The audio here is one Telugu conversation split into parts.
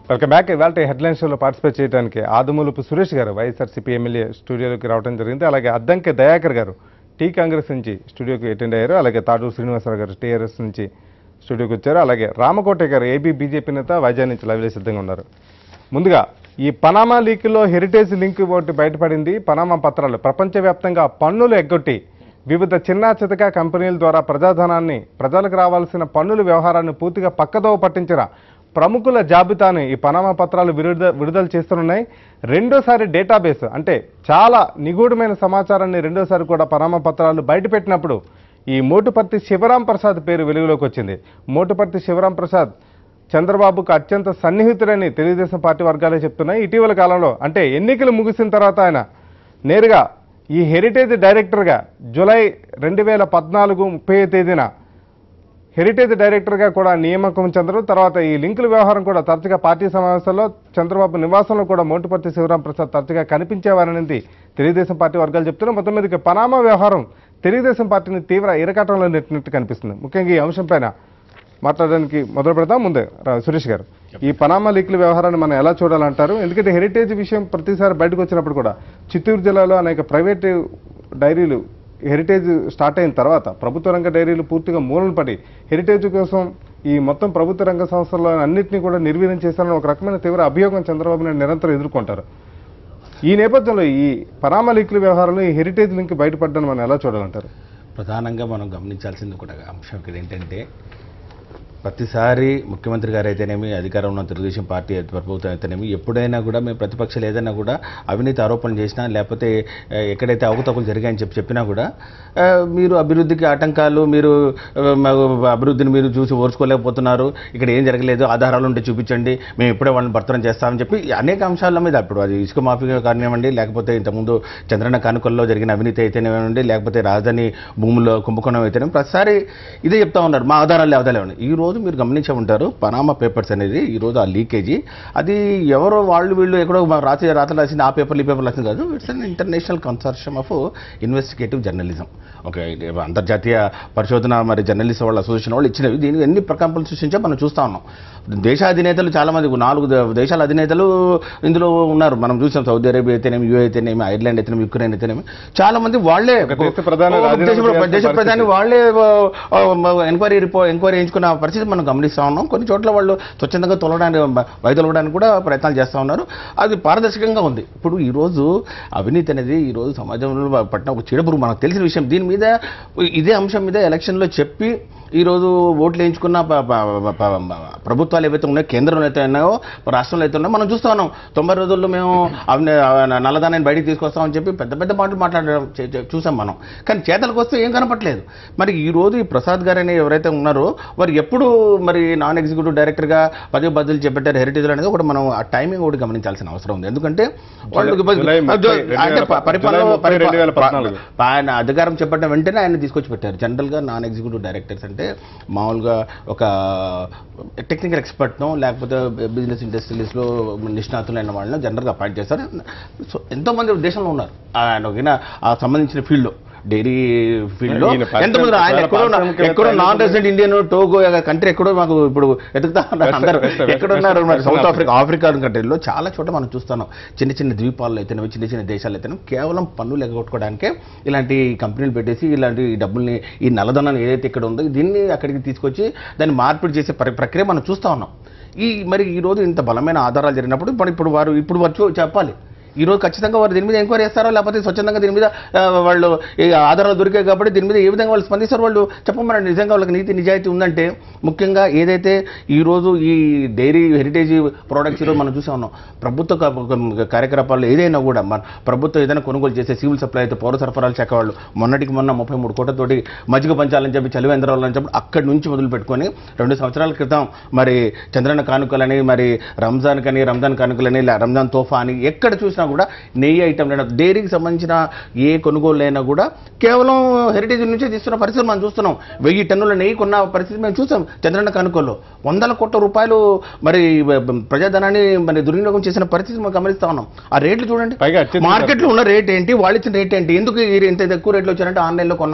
వెల్కమ్ బ్యాక్ ఇవాళ హెడ్లైన్ షోలో పార్టిసిపేట్ చేయడానికి ఆదుమూలపు సురేష్ గారు వైఎస్ఆర్సీపీ ఎమ్మెల్యే స్టూడియోలోకి రావడం జరిగింది అలాగే అద్దంకి దయాకర్ గారు టీ కాంగ్రెస్ నుంచి స్టూడియోకి అటెండ్ అయ్యారు అలాగే తాడూరు శ్రీనివాసరావు గారు టీఆర్ఎస్ నుంచి స్టూడియోకి వచ్చారు అలాగే రామకోట గారు ఏబీ బీజేపీ నేత వైజాగ్ నుంచి లైవ్లో సిద్ధంగా ఉన్నారు ముందుగా ఈ పనామా లీక్లో హెరిటేజ్ లింక్ ఒకటి బయటపడింది పనామా పత్రాలు ప్రపంచవ్యాప్తంగా పన్నులు ఎగ్గొట్టి వివిధ చిన్న చితక కంపెనీల ద్వారా ప్రజాధనాన్ని ప్రజలకు రావాల్సిన పన్నుల వ్యవహారాన్ని పూర్తిగా పక్కదోవ పట్టించిన ప్రముఖుల జాబితాను ఈ పనామా పత్రాలు విడుదల విడుదల చేస్తున్నాయి రెండోసారి డేటాబేస్ అంటే చాలా నిగూఢమైన సమాచారాన్ని రెండోసారి కూడా పనామా పత్రాలు బయటపెట్టినప్పుడు ఈ మోటుపర్తి శివరాం ప్రసాద్ పేరు వెలుగులోకి వచ్చింది మోటుపర్తి శివరాం ప్రసాద్ చంద్రబాబుకు అత్యంత సన్నిహితుడని తెలుగుదేశం పార్టీ వర్గాలే చెప్తున్నాయి ఇటీవల కాలంలో అంటే ఎన్నికలు ముగిసిన తర్వాత ఆయన నేరుగా ఈ హెరిటేజ్ డైరెక్టర్గా జూలై రెండు వేల పద్నాలుగు ముప్పై తేదీన హెరిటేజ్ డైరెక్టర్గా కూడా నియామకం చెందడం తర్వాత ఈ లింకుల వ్యవహారం కూడా తరచుగా పార్టీ సమావేశాల్లో చంద్రబాబు నివాసంలో కూడా మోటుపర్తి శివరాం ప్రసాద్ తరచుగా కనిపించేవారనేది తెలుగుదేశం పార్టీ వర్గాలు చెప్తున్నారు మొత్తం మీదకి పనామా వ్యవహారం తెలుగుదేశం పార్టీని తీవ్ర ఇరకాటంలో నెట్టినట్టు కనిపిస్తుంది ముఖ్యంగా ఈ అంశంపైన మాట్లాడడానికి మొదలు పెడతాం ముందే రా- సురేష్ గారు ఈ పనామా లీకుల వ్యవహారాన్ని మనం ఎలా చూడాలంటారు ఎందుకంటే హెరిటేజ్ విషయం ప్రతిసారి బయటకు వచ్చినప్పుడు కూడా చిత్తూరు జిల్లాలో అనేక ప్రైవేటు డైరీలు హెరిటేజ్ స్టార్ట్ అయిన తర్వాత ప్రభుత్వ రంగ డైరీలు పూర్తిగా మూలన పడి హెరిటేజ్ కోసం ఈ మొత్తం ప్రభుత్వ రంగ సంస్థల్లో అన్నింటినీ కూడా నిర్వీర్యం చేశారని ఒక రకమైన తీవ్ర అభియోగం చంద్రబాబు నాయుడు నిరంతరం ఎదుర్కొంటారు ఈ నేపథ్యంలో ఈ పనామా లీకుల వ్యవహారంలో ఈ హెరిటేజ్ లింక్ బయటపడ్డాన్ని మనం ఎలా చూడాలంటారు ప్రధానంగా మనం గమనించాల్సింది కూడా అంశం ఇక్కడ ఏంటంటే ప్రతిసారి ముఖ్యమంత్రి గారు అయితేనేమి అధికారంలో ఉన్న తెలుగుదేశం పార్టీ ప్రభుత్వం అయితేనేమి ఎప్పుడైనా కూడా మేము ప్రతిపక్షాలు ఏదైనా కూడా అవినీతి ఆరోపణలు చేసినా లేకపోతే ఆ, ఎక్కడైతే అవకతవకలు జరిగాయని చెప్పి చెప్పినా కూడా ఆ, మీరు అభివృద్ధికి ఆటంకాలు మీరు ఆ, మా అభివృద్ధిని మీరు చూసి ఓర్చుకోలేకపోతున్నారు ఇక్కడ ఏం జరగలేదు ఆధారాలు ఉంటే చూపించండి మేము ఇప్పుడే వాళ్ళని భర్తనం చేస్తామని చెప్పి అనేక అంశాల మీద ఇప్పుడు అది ఇసుక మాఫీ కానివ్వండి లేకపోతే ఇంతకుముందు చంద్రన్న కానుకల్లో జరిగిన అవినీతి అయితేనేవ్వండి లేకపోతే రాజధాని భూముల్లో కుంభకోణం అయితేనే ప్రతిసారి ఇదే చెప్తా ఉన్నారు మా ఆధారాలు లేవదాలేవండి ఈ రోజు మీరు గమనించే ఉంటారు పనామా పేపర్స్ అనేది ఈ రోజు ఆ లీకేజీ అది ఎవరో వాళ్ళు వీళ్ళు ఎక్కడో మా రాసి రాతలు రాసింది ఆ పేపర్లు ఈ పేపర్లు రాసింది కాదు it's an international consortium of investigative journalism okay ఇది అంతర్జాతీయ పరిశోధన మరి జర్నలిస్ట్ వాళ్ళ అసోసియేషన్ వాళ్ళు ఇచ్చినవి దీనికి ఎన్ని ప్రకంపనలు సృష్టించా మనం చూస్తా ఉన్నాం దేశ అధినేతలు చాలా మంది నాలుగు దే- దేశాల అధినేతలు ఇందులో ఉన్నారు మనం చూసాం సౌదీ అరేబియా అయితేనేమి యూ అయితేనేమి ఐర్లాండ్ అయితేనేమి యుక్రెయిన్ అయితేనేమి చాలా మంది వాళ్ళే ఒక దేశ ప్రధాని ఒక రాజీనామా దేశ- చేయాల్సిన దేశ ప్రధాని పరిస్థితి. వాళ్ళే ఎంక్వైరీ రిపో ఎంక్వైరీ చేయించుకున్న పరిస్థితి మనం గమనిస్తా ఉన్నాం కొన్ని చోట్ల వాళ్ళు స్వచ్ఛందంగా తొలగడానికి వైదొలగడానికి కూడా ప్రయత్నాలు చేస్తూ ఉన్నారు అది పారదర్శకంగా ఉంది ఇప్పుడు ఈ రోజు అవినీతి అనేది ఈ రోజు సమాజంలో పట్టిన ఒక చీడపురుగు మనకు తెలిసిన విషయం దీని మీద ఇదే అంశం మీద ఎలక్షన్లో చెప్పి ఈ రోజు ఓట్లు వేయించుకున్న ప- ప- ప- ప- ప్రభుత్వాలు ఏవైతే ఉన్నాయో కేంద్రంలో అయితే ఉన్నాయో రాష్ట్రంలో అయితే ఉన్నాయో మనం చూస్తా ఉన్నాం తొంభై రోజుల్లో మేము అవినీ నల్లదానాన్ని బయటికి తీసుకొస్తామని చెప్పి పెద్ద పెద్ద మాటలు మాట్లాడడం చే- చే- చూసాం మనం కానీ చేతలకు వస్తే ఏం కనపట్లేదు మరి ఈ రోజు ఈ ప్రసాద్ గారు అని ఎవరైతే ఉన్నారో వారు ఎప్పుడు మరి నాన్ ఎగ్జిక్యూటివ్ డైరెక్టర్గా పదే బదులు చెప్పారు హెరిటేజ్ అనేది ఒకటి మనం ఆ టైమింగ్ ఒకటి గమనించాల్సిన అవసరం ఉంది ఎందుకంటే వాళ్ళు జూలై ముప్పై, రెండు అంటే వేల ప- పరిపాలన జూలై ముప్పై, రెండు వేల పద్నాలుగు. ఆయన అధికారం చెప్పిన వెంటనే ఆయన తీసుకొచ్చి పెట్టారు జనరల్గా నాన్ ఎగ్జిక్యూటివ్ డైరెక్టర్స్ అంటే మామూలుగా ఒక టెక్నికల్ ఎక్స్పర్ట్నో లేకపోతే బిజినెస్ ఇండస్ట్రీస్లో నిష్ణాతులైన వాళ్ళని జనరల్గా అపాయింట్ చేస్తారు సో ఎంతోమంది దేశంలో ఉన్నారు ఆయన ఒక- ఆ సంబంధించిన ఫీల్డ్లో డైరీ ఫీల్డ్లో ఈయన పరిశ్రమ- ఎంతమంది ఆయన ఎక్కడో పారిశ్రామికవేత్త ఎక్కడో నాన్ అయినప్పుడు- రెసిడెంట్ ఇండియన్ టోగో కంట్రీ ఎక్కడో మాకు ఇప్పుడు ఎదుగుతా ఉన్నారు West- అందరూ West- West- ఎక్కడ ఉన్నారు మరి West- south West- Africa Africa కంట్రీలో చాలా చోట మనం చూస్తున్నాం చిన్న చిన్న ద్వీపాల్లో అయితేనేమి చిన్న చిన్న దేశాలు అయితేనే కేవలం పన్నులు ఎగగొట్టుకోవడానికే ఇలాంటి కంపెనీలు పెట్టేసి ఇలాంటి డబ్బుల్ని ఈ నల్లధనాన్ని ఏదైతే ఇక్కడ ఉందో దీన్ని అక్కడికి తీసుకొచ్చి దాన్ని మార్పిడి చేసే ప్ర- ప్రక్రియ మనం చూస్తా ఉన్నాం ఈ మరి ఈ రోజు ఇంత బలమైన ఆధారాలు జరిగినప్పుడు మరి ఇప్పుడు వారు ఇప్పుడు వారు చూ- చెప్పాలి ఈ రోజు ఖచ్చితంగా వారు దీని మీద ఎంక్వైరీ చేస్తారో లేకపోతే స్వచ్ఛందంగా దీని మీద ఆ, వాళ్ళు ఈ ఆధారాలు దొరికాయి కాబట్టి దీని మీద ఏ విధంగా వాళ్ళు స్పందిస్తారో వాళ్ళు చెప్పమని నిజంగా వాళ్ళకి నీతి నిజాయితీ ఉందంటే ముఖ్యంగా ఏదైతే ఈ రోజు ఈ డైరీ హెరిటేజ్ ప్రోడక్ట్స్ ఈరోజు మనం చూసా ఉన్నాం ప్రభుత్వ క- క- కార్యకలాపాల్లో ఏదైనా కూడా మన ప్రభుత్వం ఏదైనా కొనుగోలు చేసే సివిల్ సప్లై అయితే పౌర సరఫరాల శాఖ వాళ్ళు మొన్నటికి మొన్న ముప్పై మూడు కోట్లతోటి మజ్జిగ పంచాలని చెప్పి చలివేంద్రాలని చెప్పి అక్కడి నుంచి మొదలు పెట్టుకొని రెండు సంవత్సరాల క్రితం మరి చంద్రన్న కానుకలని మరి రంజాన్ కని రంజాన్ కానుకలని లే- రంజాన్ తోఫా అని ఎక్కడ చూసినా కూడా నెయ్యి ఐటమ్ లేనా డైరీకి సంబంధించిన ఏ కొనుగోలు అయినా కూడా కేవలం హెరిటేజ్ నుంచే తీస్తున్న పరిస్థితి మనం చూస్తున్నాం వెయ్యి టన్నుల నెయ్యి కొన్న పరిస్థితి మేము చూసాం చంద్రన్న కానుకల్లో వందల కోట్ల రూపాయలు మరి బ- బ- ప్రజాధనాన్ని మరి దుర్వినియోగం చేసిన పరిస్థితి మనం గమనిస్తా ఉన్నాం ఆ రేట్లు చూడండి పైగా అత్యధిక మార్కెట్లో ఉన్న రేట్ ఏంటి వాళ్ళు ఇచ్చిన రేట్ ఏంటి ఎందుకు ఈ ఇంత ఎక్కువ రేట్లు వచ్చారంటే ఆన్లైన్లో కొన్నాం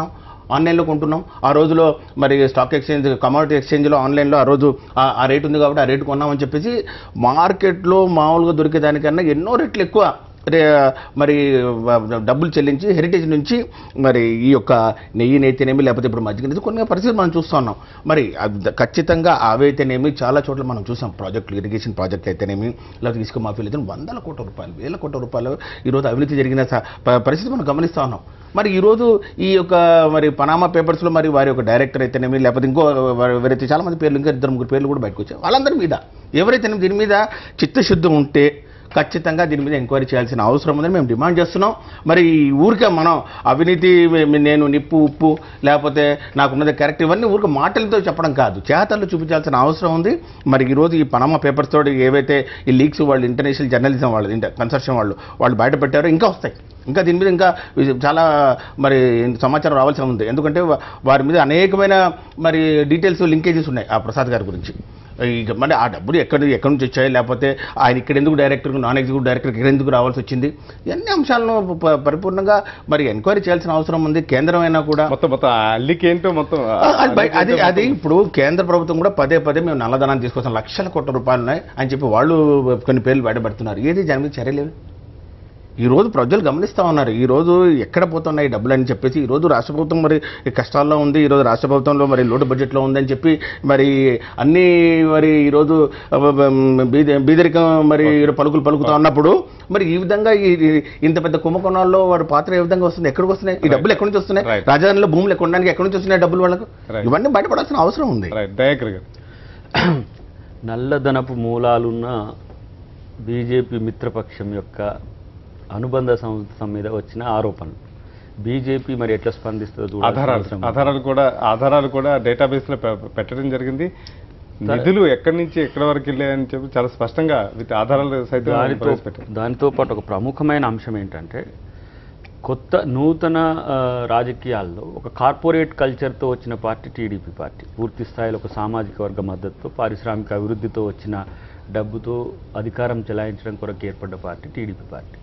ఆన్లైన్లో కొంటున్నాం ఆ రోజులో మరి స్టాక్ ఎక్స్చేంజ్ కమాడిటీ ఎక్స్చేంజ్లో ఆన్లైన్లో ఆ రోజు ఆ- ఆ రేట్ ఉంది కాబట్టి ఆ రేటు కొన్నామని చెప్పేసి మార్కెట్లో మామూలుగా దొరికేదానికన్నా ఎన్నో రెట్లు ఎక్కువ రే- మరి వ- డబ్బులు చెల్లించి హెరిటేజ్ నుంచి మరి ఈ యొక్క నెయ్యి అయితేనేమి లేకపోతే ఇప్పుడు మజ్జిగ అనేది కొన్ని పరిస్థితులు మనం చూస్తూ ఉన్నాం మరి అది ఖచ్చితంగా అవైతేనేమి చాలా చోట్ల మనం చూసాం ప్రాజెక్టులు ఇరిగేషన్ ప్రాజెక్ట్ అయితేనేమి లేకపోతే ఇసుక మాఫీలు అయితే వందల కోట్ల రూపాయలు వేల కోట్ల రూపాయలు ఈరోజు అవినీతి జరిగిన స- ప- పరిస్థితి మనం గమనిస్తూ ఉన్నాం మరి ఈరోజు ఈ యొక్క మరి పనామా పేపర్స్లో మరి వారి యొక్క డైరెక్టర్ అయితేనేమి లేకపోతే ఇంకో వారి- వేరైతే చాలా మంది పేర్లు ఇంకా ఇద్దరు ముగ్గురు పేర్లు కూడా బయటకు వచ్చాయి వాళ్ళందరి మీద ఎవరైతే దీని మీద చిత్తశుద్ధి ఉంటే ఖచ్చితంగా దీని మీద ఎంక్వైరీ చేయాల్సిన అవసరం ఉందని మేము డిమాండ్ చేస్తున్నాం మరి ఈ ఊరికే మనం అవినీతి మే- నేను నిప్పు ఉప్పు లేకపోతే నాకున్నది కరెక్ట్ ఇవన్నీ ఊరికే మాటలతో చెప్పడం కాదు చేతల్లో చూపించాల్సిన అవసరం ఉంది మరి ఈరోజు ఈ పనామా పేపర్స్ తోటి ఏవైతే ఈ లీక్స్ వాళ్ళు ఇంటర్నేషనల్ జర్నలిజం వాళ్ళు ఇంటర్ కన్సర్షన్ వాళ్ళు వాళ్ళు బయట పెట్టారో ఇంకా వస్తాయి ఇంకా దీని మీద ఇంకా ఇది చాలా మరి సమాచారం రావాల్సి ఉంది ఎందుకంటే వా- వారి మీద అనేకమైన మరి డీటెయిల్స్ లింకేజెస్ ఉన్నాయి ఆ ప్రసాద్ గారి గురించి ఇక మరి ఆ డబ్బులు ఎక్కడి ఎక్కడి నుంచి వచ్చాయి లేకపోతే ఆయన ఇక్కడ ఎందుకు డైరెక్టర్ నాన్ ఎగ్జిక్యూటివ్ డైరెక్టర్ ఇక్కడ ఎందుకు రావాల్సి వచ్చింది ఇవన్నీ అంశాలను ప- పరిపూర్ణంగా మరి ఎంక్వైరీ చేయాల్సిన అవసరం ఉంది కేంద్రం అయినా కూడా మొత్తం మొత్తం ఆ అల్లికి ఏంటో మొత్తం ఆ ఆ, అది బయ- అది అల్లికి అది ఏంటో ఇప్పుడు కేంద్ర ప్రభుత్వం కూడా పదే పదే మేము నల్లధనాన్ని తీసుకొస్తాం లక్షల కోట్ల రూపాయలు ఉన్నాయి అని చెప్పి వాళ్ళు కొన్ని పేర్లు బయటపడుతున్నారు ఏది దాని మీద చర్యలేదు ఈ రోజు ప్రజలు గమనిస్తూ ఉన్నారు ఈ రోజు ఎక్కడ పోతున్నాయి డబ్బులు అని చెప్పేసి ఈ రోజు రాష్ట్ర ప్రభుత్వం మరి కష్టాల్లో ఉంది ఈ రోజు రాష్ట్ర ప్రభుత్వంలో మరి లోటు బడ్జెట్లో ఉందని చెప్పి మరి అన్ని మరి ఈ రోజు బీద బీదరికం మరి పలుకులు పలుకుతా ఉన్నప్పుడు మరి ఈ విధంగా ఈ ఈ- ఇంత పెద్ద కుంభకోణాల్లో వారి పాత్ర ఏ విధంగా వస్తుంది ఎక్కడికి వస్తున్నాయి ఈ డబ్బులు ఎక్కడి నుంచి వస్తున్నాయి Right. రాజధానిలో భూములు ఎక్కడానికి ఎక్కడి నుంచి వస్తున్నాయి డబ్బులు వాళ్ళకు Right. ఇవన్నీ బయటపడాల్సిన అవసరం ఉంది రైట్ దయాకర్ గారు నల్లధనపు మూలాలున్న బీజేపీ మిత్రపక్షం యొక్క అనుబంధ సంస్థ మీద వచ్చిన ఆరోపణలు బీజేపీ మరి ఎట్లా స్పందిస్తుందో చూడాల్సిన ఆధారాలు అవసరం ఉంది. ఆధారాలు కూడా ఆధారాలు కూడా డేటాబేస్ లో పె- పెట్టడం జరిగింది నిధులు ఎక్కడి నుంచి ఎక్కడి వరకు వెళ్ళాయని చెప్పి చాలా స్పష్టంగా విత్ ఆధారాలు సైతం దానితో ప్రవేశపెట్టారు దానితో పాటు ఒక ప్రముఖమైన అంశం ఏంటంటే కొత్త నూతన ఆ, రాజకీయాల్లో ఒక కార్పొరేట్ కల్చర్తో వచ్చిన పార్టీ టీడీపీ పార్టీ పూర్తి స్థాయిలో ఒక సామాజిక వర్గ మద్దతుతో పారిశ్రామిక అభివృద్ధితో వచ్చిన డబ్బుతో అధికారం చెలాయించడం కొరకు ఏర్పడ్డ పార్టీ టీడీపీ పార్టీ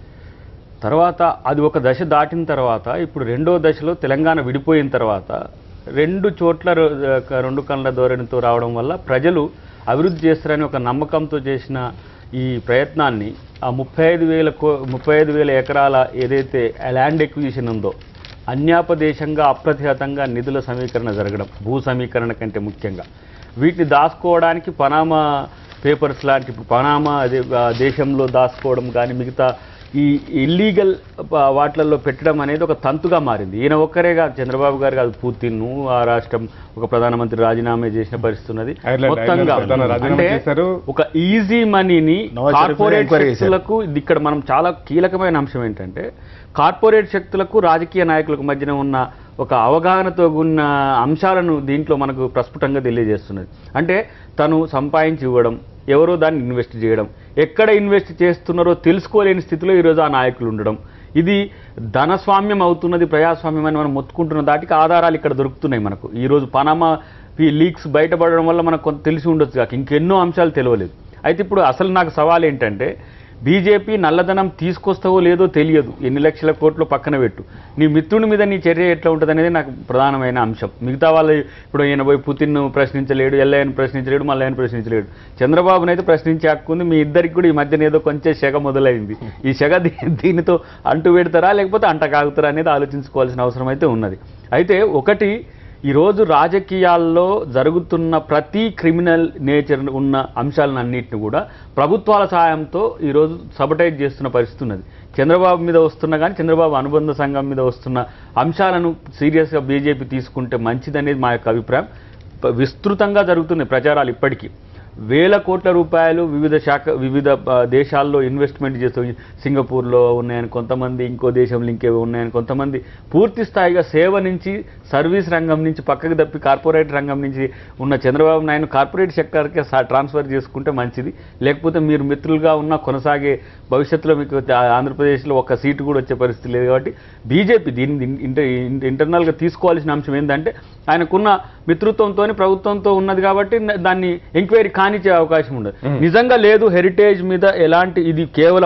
తర్వాత అది ఒక దశ దాటిన తర్వాత ఇప్పుడు రెండో దశలో తెలంగాణ విడిపోయిన తర్వాత రెండు చోట్ల రో- ఒక రెండు కళ్ళ ధోరణితో రావడం వల్ల ప్రజలు అభివృద్ధి చేస్తారని ఒక నమ్మకంతో చేసిన ఈ ప్రయత్నాన్ని ఆ ముప్పై ఐదు వేల కో ముప్పై ఐదు వేల ఎకరాల ఏదైతే ల్యాండ్ ఎక్విజిషన్ ఉందో అన్యాపదేశంగా అప్రతిహతంగా నిధుల సమీకరణ జరగడం భూ సమీకరణ కంటే ముఖ్యంగా వీటిని దాచుకోవడానికి పనామా పేపర్స్ లాంటి ఇప్పుడు పనామా అదే ఆ, దేశంలో దాచుకోవడం కానీ మిగతా ఈ ఇల్లీగల్ వాటిలలో పెట్టడం అనేది ఒక తంతుగా మారింది ఈయన ఒక్కరే కాదు చంద్రబాబు గారు కాదు పూర్తిను ఆ రాష్ట్రం ఒక ప్రధానమంత్రి రాజీనామా చేసిన పరిస్థితి ఉన్నది ఐర్లాండ్- మొత్తంగా ఐర్లాండ్ ప్రధాని రాజీనామా అంటే చేశారు. ఒక ఈజీ మనీని నవాజ్ షరీఫ్ కార్పొరేట్ ఎంక్వైరీ చేశారు. శక్తులకు ఇది ఇక్కడ మనం చాలా కీలకమైన అంశం ఏంటంటే కార్పొరేట్ శక్తులకు రాజకీయ నాయకులకు మధ్యన ఉన్న ఒక అవగాహనతో ఉన్న అంశాలను దీంట్లో మనకు ప్రస్ఫుటంగా తెలియజేస్తున్నది అంటే తను సంపాదించి ఇవ్వడం ఎవరో దాన్ని ఇన్వెస్ట్ చేయడం ఎక్కడ ఇన్వెస్ట్ చేస్తున్నారో తెలుసుకోలేని స్థితిలో ఈరోజు ఆ నాయకులు ఉండడం ఇది ధనస్వామ్యం అవుతున్నది ప్రజాస్వామ్యం అని మనం మొత్తుకుంటున్న దాటికి ఆధారాలు ఇక్కడ దొరుకుతున్నాయి మనకు ఈరోజు పనామా ఈ లీక్స్ బయటపడడం వల్ల మనకు కొంత తెలిసి ఉండొచ్చు కాక ఇంకెన్నో అంశాలు తెలియలేదు అయితే ఇప్పుడు అసలు నాకు సవాల్ ఏంటంటే బీజేపీ నల్లధనం తీసుకొస్తావో లేదో తెలియదు ఎన్ని లక్షల కోట్లు పక్కన పెట్టు నీ మిత్రుని మీద నీ చర్య ఎట్లా ఉంటుంది అనేది నాకు ప్రధానమైన అంశం మిగతా వాళ్ళు ఇప్పుడు ఈయన పోయి పుతిన్ ప్రశ్నించలేడు ఎల్లయ్యను ప్రశ్నించలేడు మల్లయ్యను ప్రశ్నించలేడు చంద్రబాబును అయితే ప్రశ్నించే హక్కు ఉంది మీ ఇద్దరికి కూడా ఈ మధ్యన ఏదో కొంచెం సెగ మొదలైంది ఈ సెగ దీ- దీనితో అంటు పెడతారా లేకపోతే అంట కాగుతారా అనేది ఆలోచించుకోవాల్సిన అవసరం అయితే ఉన్నది అయితే ఒకటి ఈరోజు రాజకీయాల్లో జరుగుతున్న ప్రతి క్రిమినల్ నేచర్ ఉన్న అంశాలన్నింటిని కూడా ప్రభుత్వాల సహాయంతో ఈరోజు సబటైజ్ చేస్తున్న పరిస్థితి ఉన్నది చంద్రబాబు మీద వస్తున్న కానీ చంద్రబాబు అనుబంధ సంఘం మీద వస్తున్న అంశాలను సీరియస్గా బీజేపీ తీసుకుంటే మంచిదనేది మా యొక్క అభిప్రాయం ప- విస్తృతంగా జరుగుతున్నాయి ప్రచారాలు ఇప్పటికీ వేల కోట్ల రూపాయలు వివిధ శాఖ వివిధ ఆ, దేశాల్లో ఇన్వెస్ట్మెంట్ చేస్తూ సింగపూర్లో ఉన్నాయని కొంతమంది ఇంకో దేశంలో ఇంకేవో ఉన్నాయని కొంతమంది పూర్తి స్థాయిగా సేవ నుంచి సర్వీస్ రంగం నుంచి పక్కకు తప్పి కార్పొరేట్ రంగం నుంచి ఉన్న చంద్రబాబు నాయుడు కార్పొరేట్ సెక్టర్కి ట్రాన్స్ఫర్ చేసుకుంటే మంచిది లేకపోతే మీరు మిత్రులుగా ఉన్న కొనసాగే భవిష్యత్తులో మీకు ఆ- ఆంధ్రప్రదేశ్లో ఒక సీటు కూడా వచ్చే పరిస్థితి లేదు కాబట్టి బీజేపీ దీన్ని ఇంటర్ ఇంటర్నల్గా తీసుకోవాల్సిన అంశం ఏంటంటే ఆయనకున్న మిత్రుత్వంతో ప్రభుత్వంతో ఉన్నది కాబట్టి న- దాన్ని ఎంక్వైరీ కానిచ్చే అవకాశం ఉండదు నిజంగా లేదు హెరిటేజ్ మీద ఎలాంటి ఇది కేవలం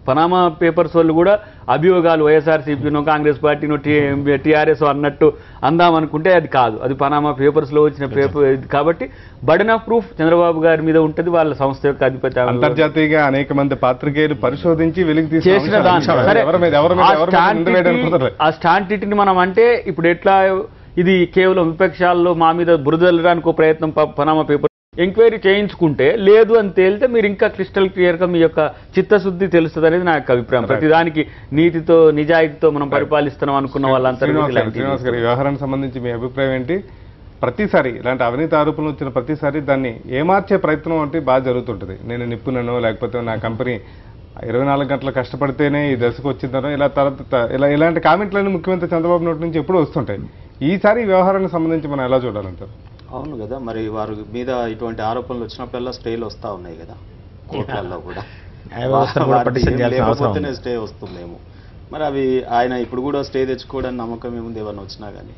పనామా పేపర్స్ వాళ్ళు కూడా అభియోగాలు వైఎస్ఆర్సీపీనో కాంగ్రెస్ పార్టీనో టీ టీఆర్ఎస్ అందం అందామనుకుంటే అది కాదు అది పనామా పేపర్స్లో వచ్చిన పేపర్ కాబట్టి బర్డన్ ఆఫ్ ప్రూఫ్ చంద్రబాబు గారి మీద ఉంటుంది వాళ్ళ సంస్థ యొక్క అధిపతి అంతర్జాతీయంగా అనేక మంది పాత్రికేయులు పరిశోధించి వెలికి తీసిన చేసిన అంశాలు. దాన్ని సరే, ఎవరి మీద ఎవరి మీద ఆ ఎవరి మీద స్టాండ్ నింద వేయడానికి టిట్టి- కుదరదు. ఆ స్టాండ్ టిట్టిని మనం అంటే ఇప్పుడు ఎట్లా ఇది కేవలం విపక్షాల్లో మా మీద బురదల్లడానికి ఒక ప్రయత్నం ప- పనామా పేపర్ ఎంక్వైరీ చేయించుకుంటే లేదు అని తేలితే మీరు ఇంకా క్రిస్టల్ క్లియర్ గా మీ యొక్క చిత్తశుద్ధి తెలుస్తుంది అనేది నా యొక్క అభిప్రాయం ప్రతిదానికి నీతితో నిజాయితీతో మనం పరిపాలిస్తున్నాం అనుకున్న వాళ్ళంతా శ్రీనివాస్ గారు శ్రీనివాస్ గారు ఈ వ్యవహారానికి సంబంధించి మీ అభిప్రాయం ఏంటి ప్రతిసారి ఇలాంటి అవినీతి ఆరోపణలు వచ్చిన ప్రతిసారి దాన్ని ఏమార్చే ప్రయత్నం అంటే బాగా జరుగుతుంటుంది నేను నిప్పునను లేకపోతే నా కంపెనీ ఇరవై నాలుగు గంటలు కష్టపడితేనే ఈ దశకు వచ్చిందనో ఇలా తర్వాత ఇలా ఇలాంటి కామెంట్లన్నీ ముఖ్యమంత్రి చంద్రబాబు నోటి నుంచి ఎప్పుడూ వస్తుంటాయి ఈసారి ఈ వ్యవహారానికి సంబంధించి మనం ఎలా చూడాలంటారు అవును కదా మరి వారి మీద ఇటువంటి ఆరోపణలు వచ్చినప్పుడల్లా స్టేలు వస్తూ ఉన్నాయి కదా కోర్టులలో కూడా న్యాయ వ్యవస్థను కూడా వాటికి పటిష్టం ఏం చేయాల్సిన అవసరం లేకపోతేనే ఉంది. స్టే వస్తుందేమో మరి అవి ఆయన ఇప్పుడు కూడా స్టే తెచ్చుకోవడానికి నమ్మకం ఏముంది ఏమన్నా వచ్చినా కానీ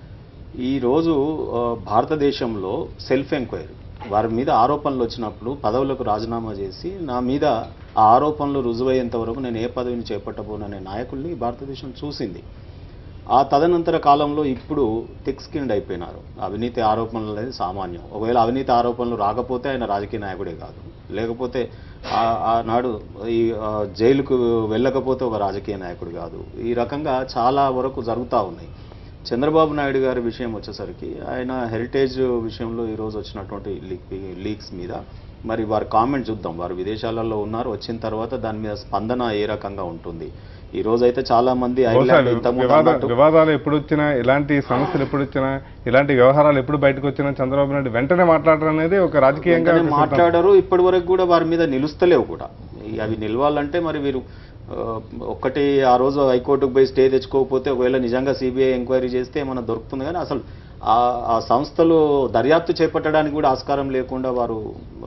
ఈరోజు ఆ, భారతదేశంలో సెల్ఫ్ ఎంక్వైరీ వారి మీద ఆరోపణలు వచ్చినప్పుడు పదవులకు రాజీనామా చేసి నా మీద ఆ ఆరోపణలు రుజువయ్యేంత వరకు నేను ఏ పదవిని చేపట్టబోననే నాయకుల్ని భారతదేశం చూసింది ఆ తదనంతర కాలంలో ఇప్పుడు థిక్ స్కిన్డ్ అయిపోయినారు అవినీతి ఆరోపణలు అనేది సామాన్యం ఒకవేళ అవినీతి ఆరోపణలు రాకపోతే ఆయన రాజకీయ నాయకుడే కాదు లేకపోతే ఆ- ఆనాడు ఈ ఆ, జైలుకు వెళ్ళకపోతే ఒక రాజకీయ నాయకుడు కాదు ఈ రకంగా చాలా వరకు జరుగుతూ ఉన్నాయి చంద్రబాబు నాయుడు గారి విషయం వచ్చేసరికి ఆయన హెరిటేజ్ విషయంలో ఈరోజు వచ్చినటువంటి లీక్ లీక్స్ మీద మరి వారి కామెంట్ చూద్దాం వారు విదేశాలలో ఉన్నారు వచ్చిన తర్వాత దాని మీద స్పందన ఏ రకంగా ఉంటుంది ఈ రోజు అయితే చాలా మంది బహుశా ఐర్లాండ్ ఇంతకుముందు వివాద అన్నట్టు వివాదాలు ఎప్పుడు వచ్చినా ఇలాంటి సమస్యలు ఎప్పుడు వచ్చినా ఇలాంటి వ్యవహారాలు ఎప్పుడు బయటకు వచ్చినా చంద్రబాబు నాయుడు వెంటనే మాట్లాడడం అనేది ఒక రాజకీయంగా వెంటనే ఒక సిద్ధాంతం. మాట్లాడారు ఇప్పటి వరకు కూడా వారి మీద నిలుస్తలేవు కూడా ఈ అవి నిలవాలంటే మరి వీరు ఆ, ఒక్కటి ఆ రోజు హైకోర్టుకు పోయి స్టే తెచ్చుకోకపోతే ఒకవేళ నిజంగా సిబిఐ ఎంక్వైరీ చేస్తే ఏమైనా దొరుకుతుంది కానీ అసలు ఆ ఆ సంస్థలు దర్యాప్తు చేపట్టడానికి కూడా ఆస్కారం లేకుండా వారు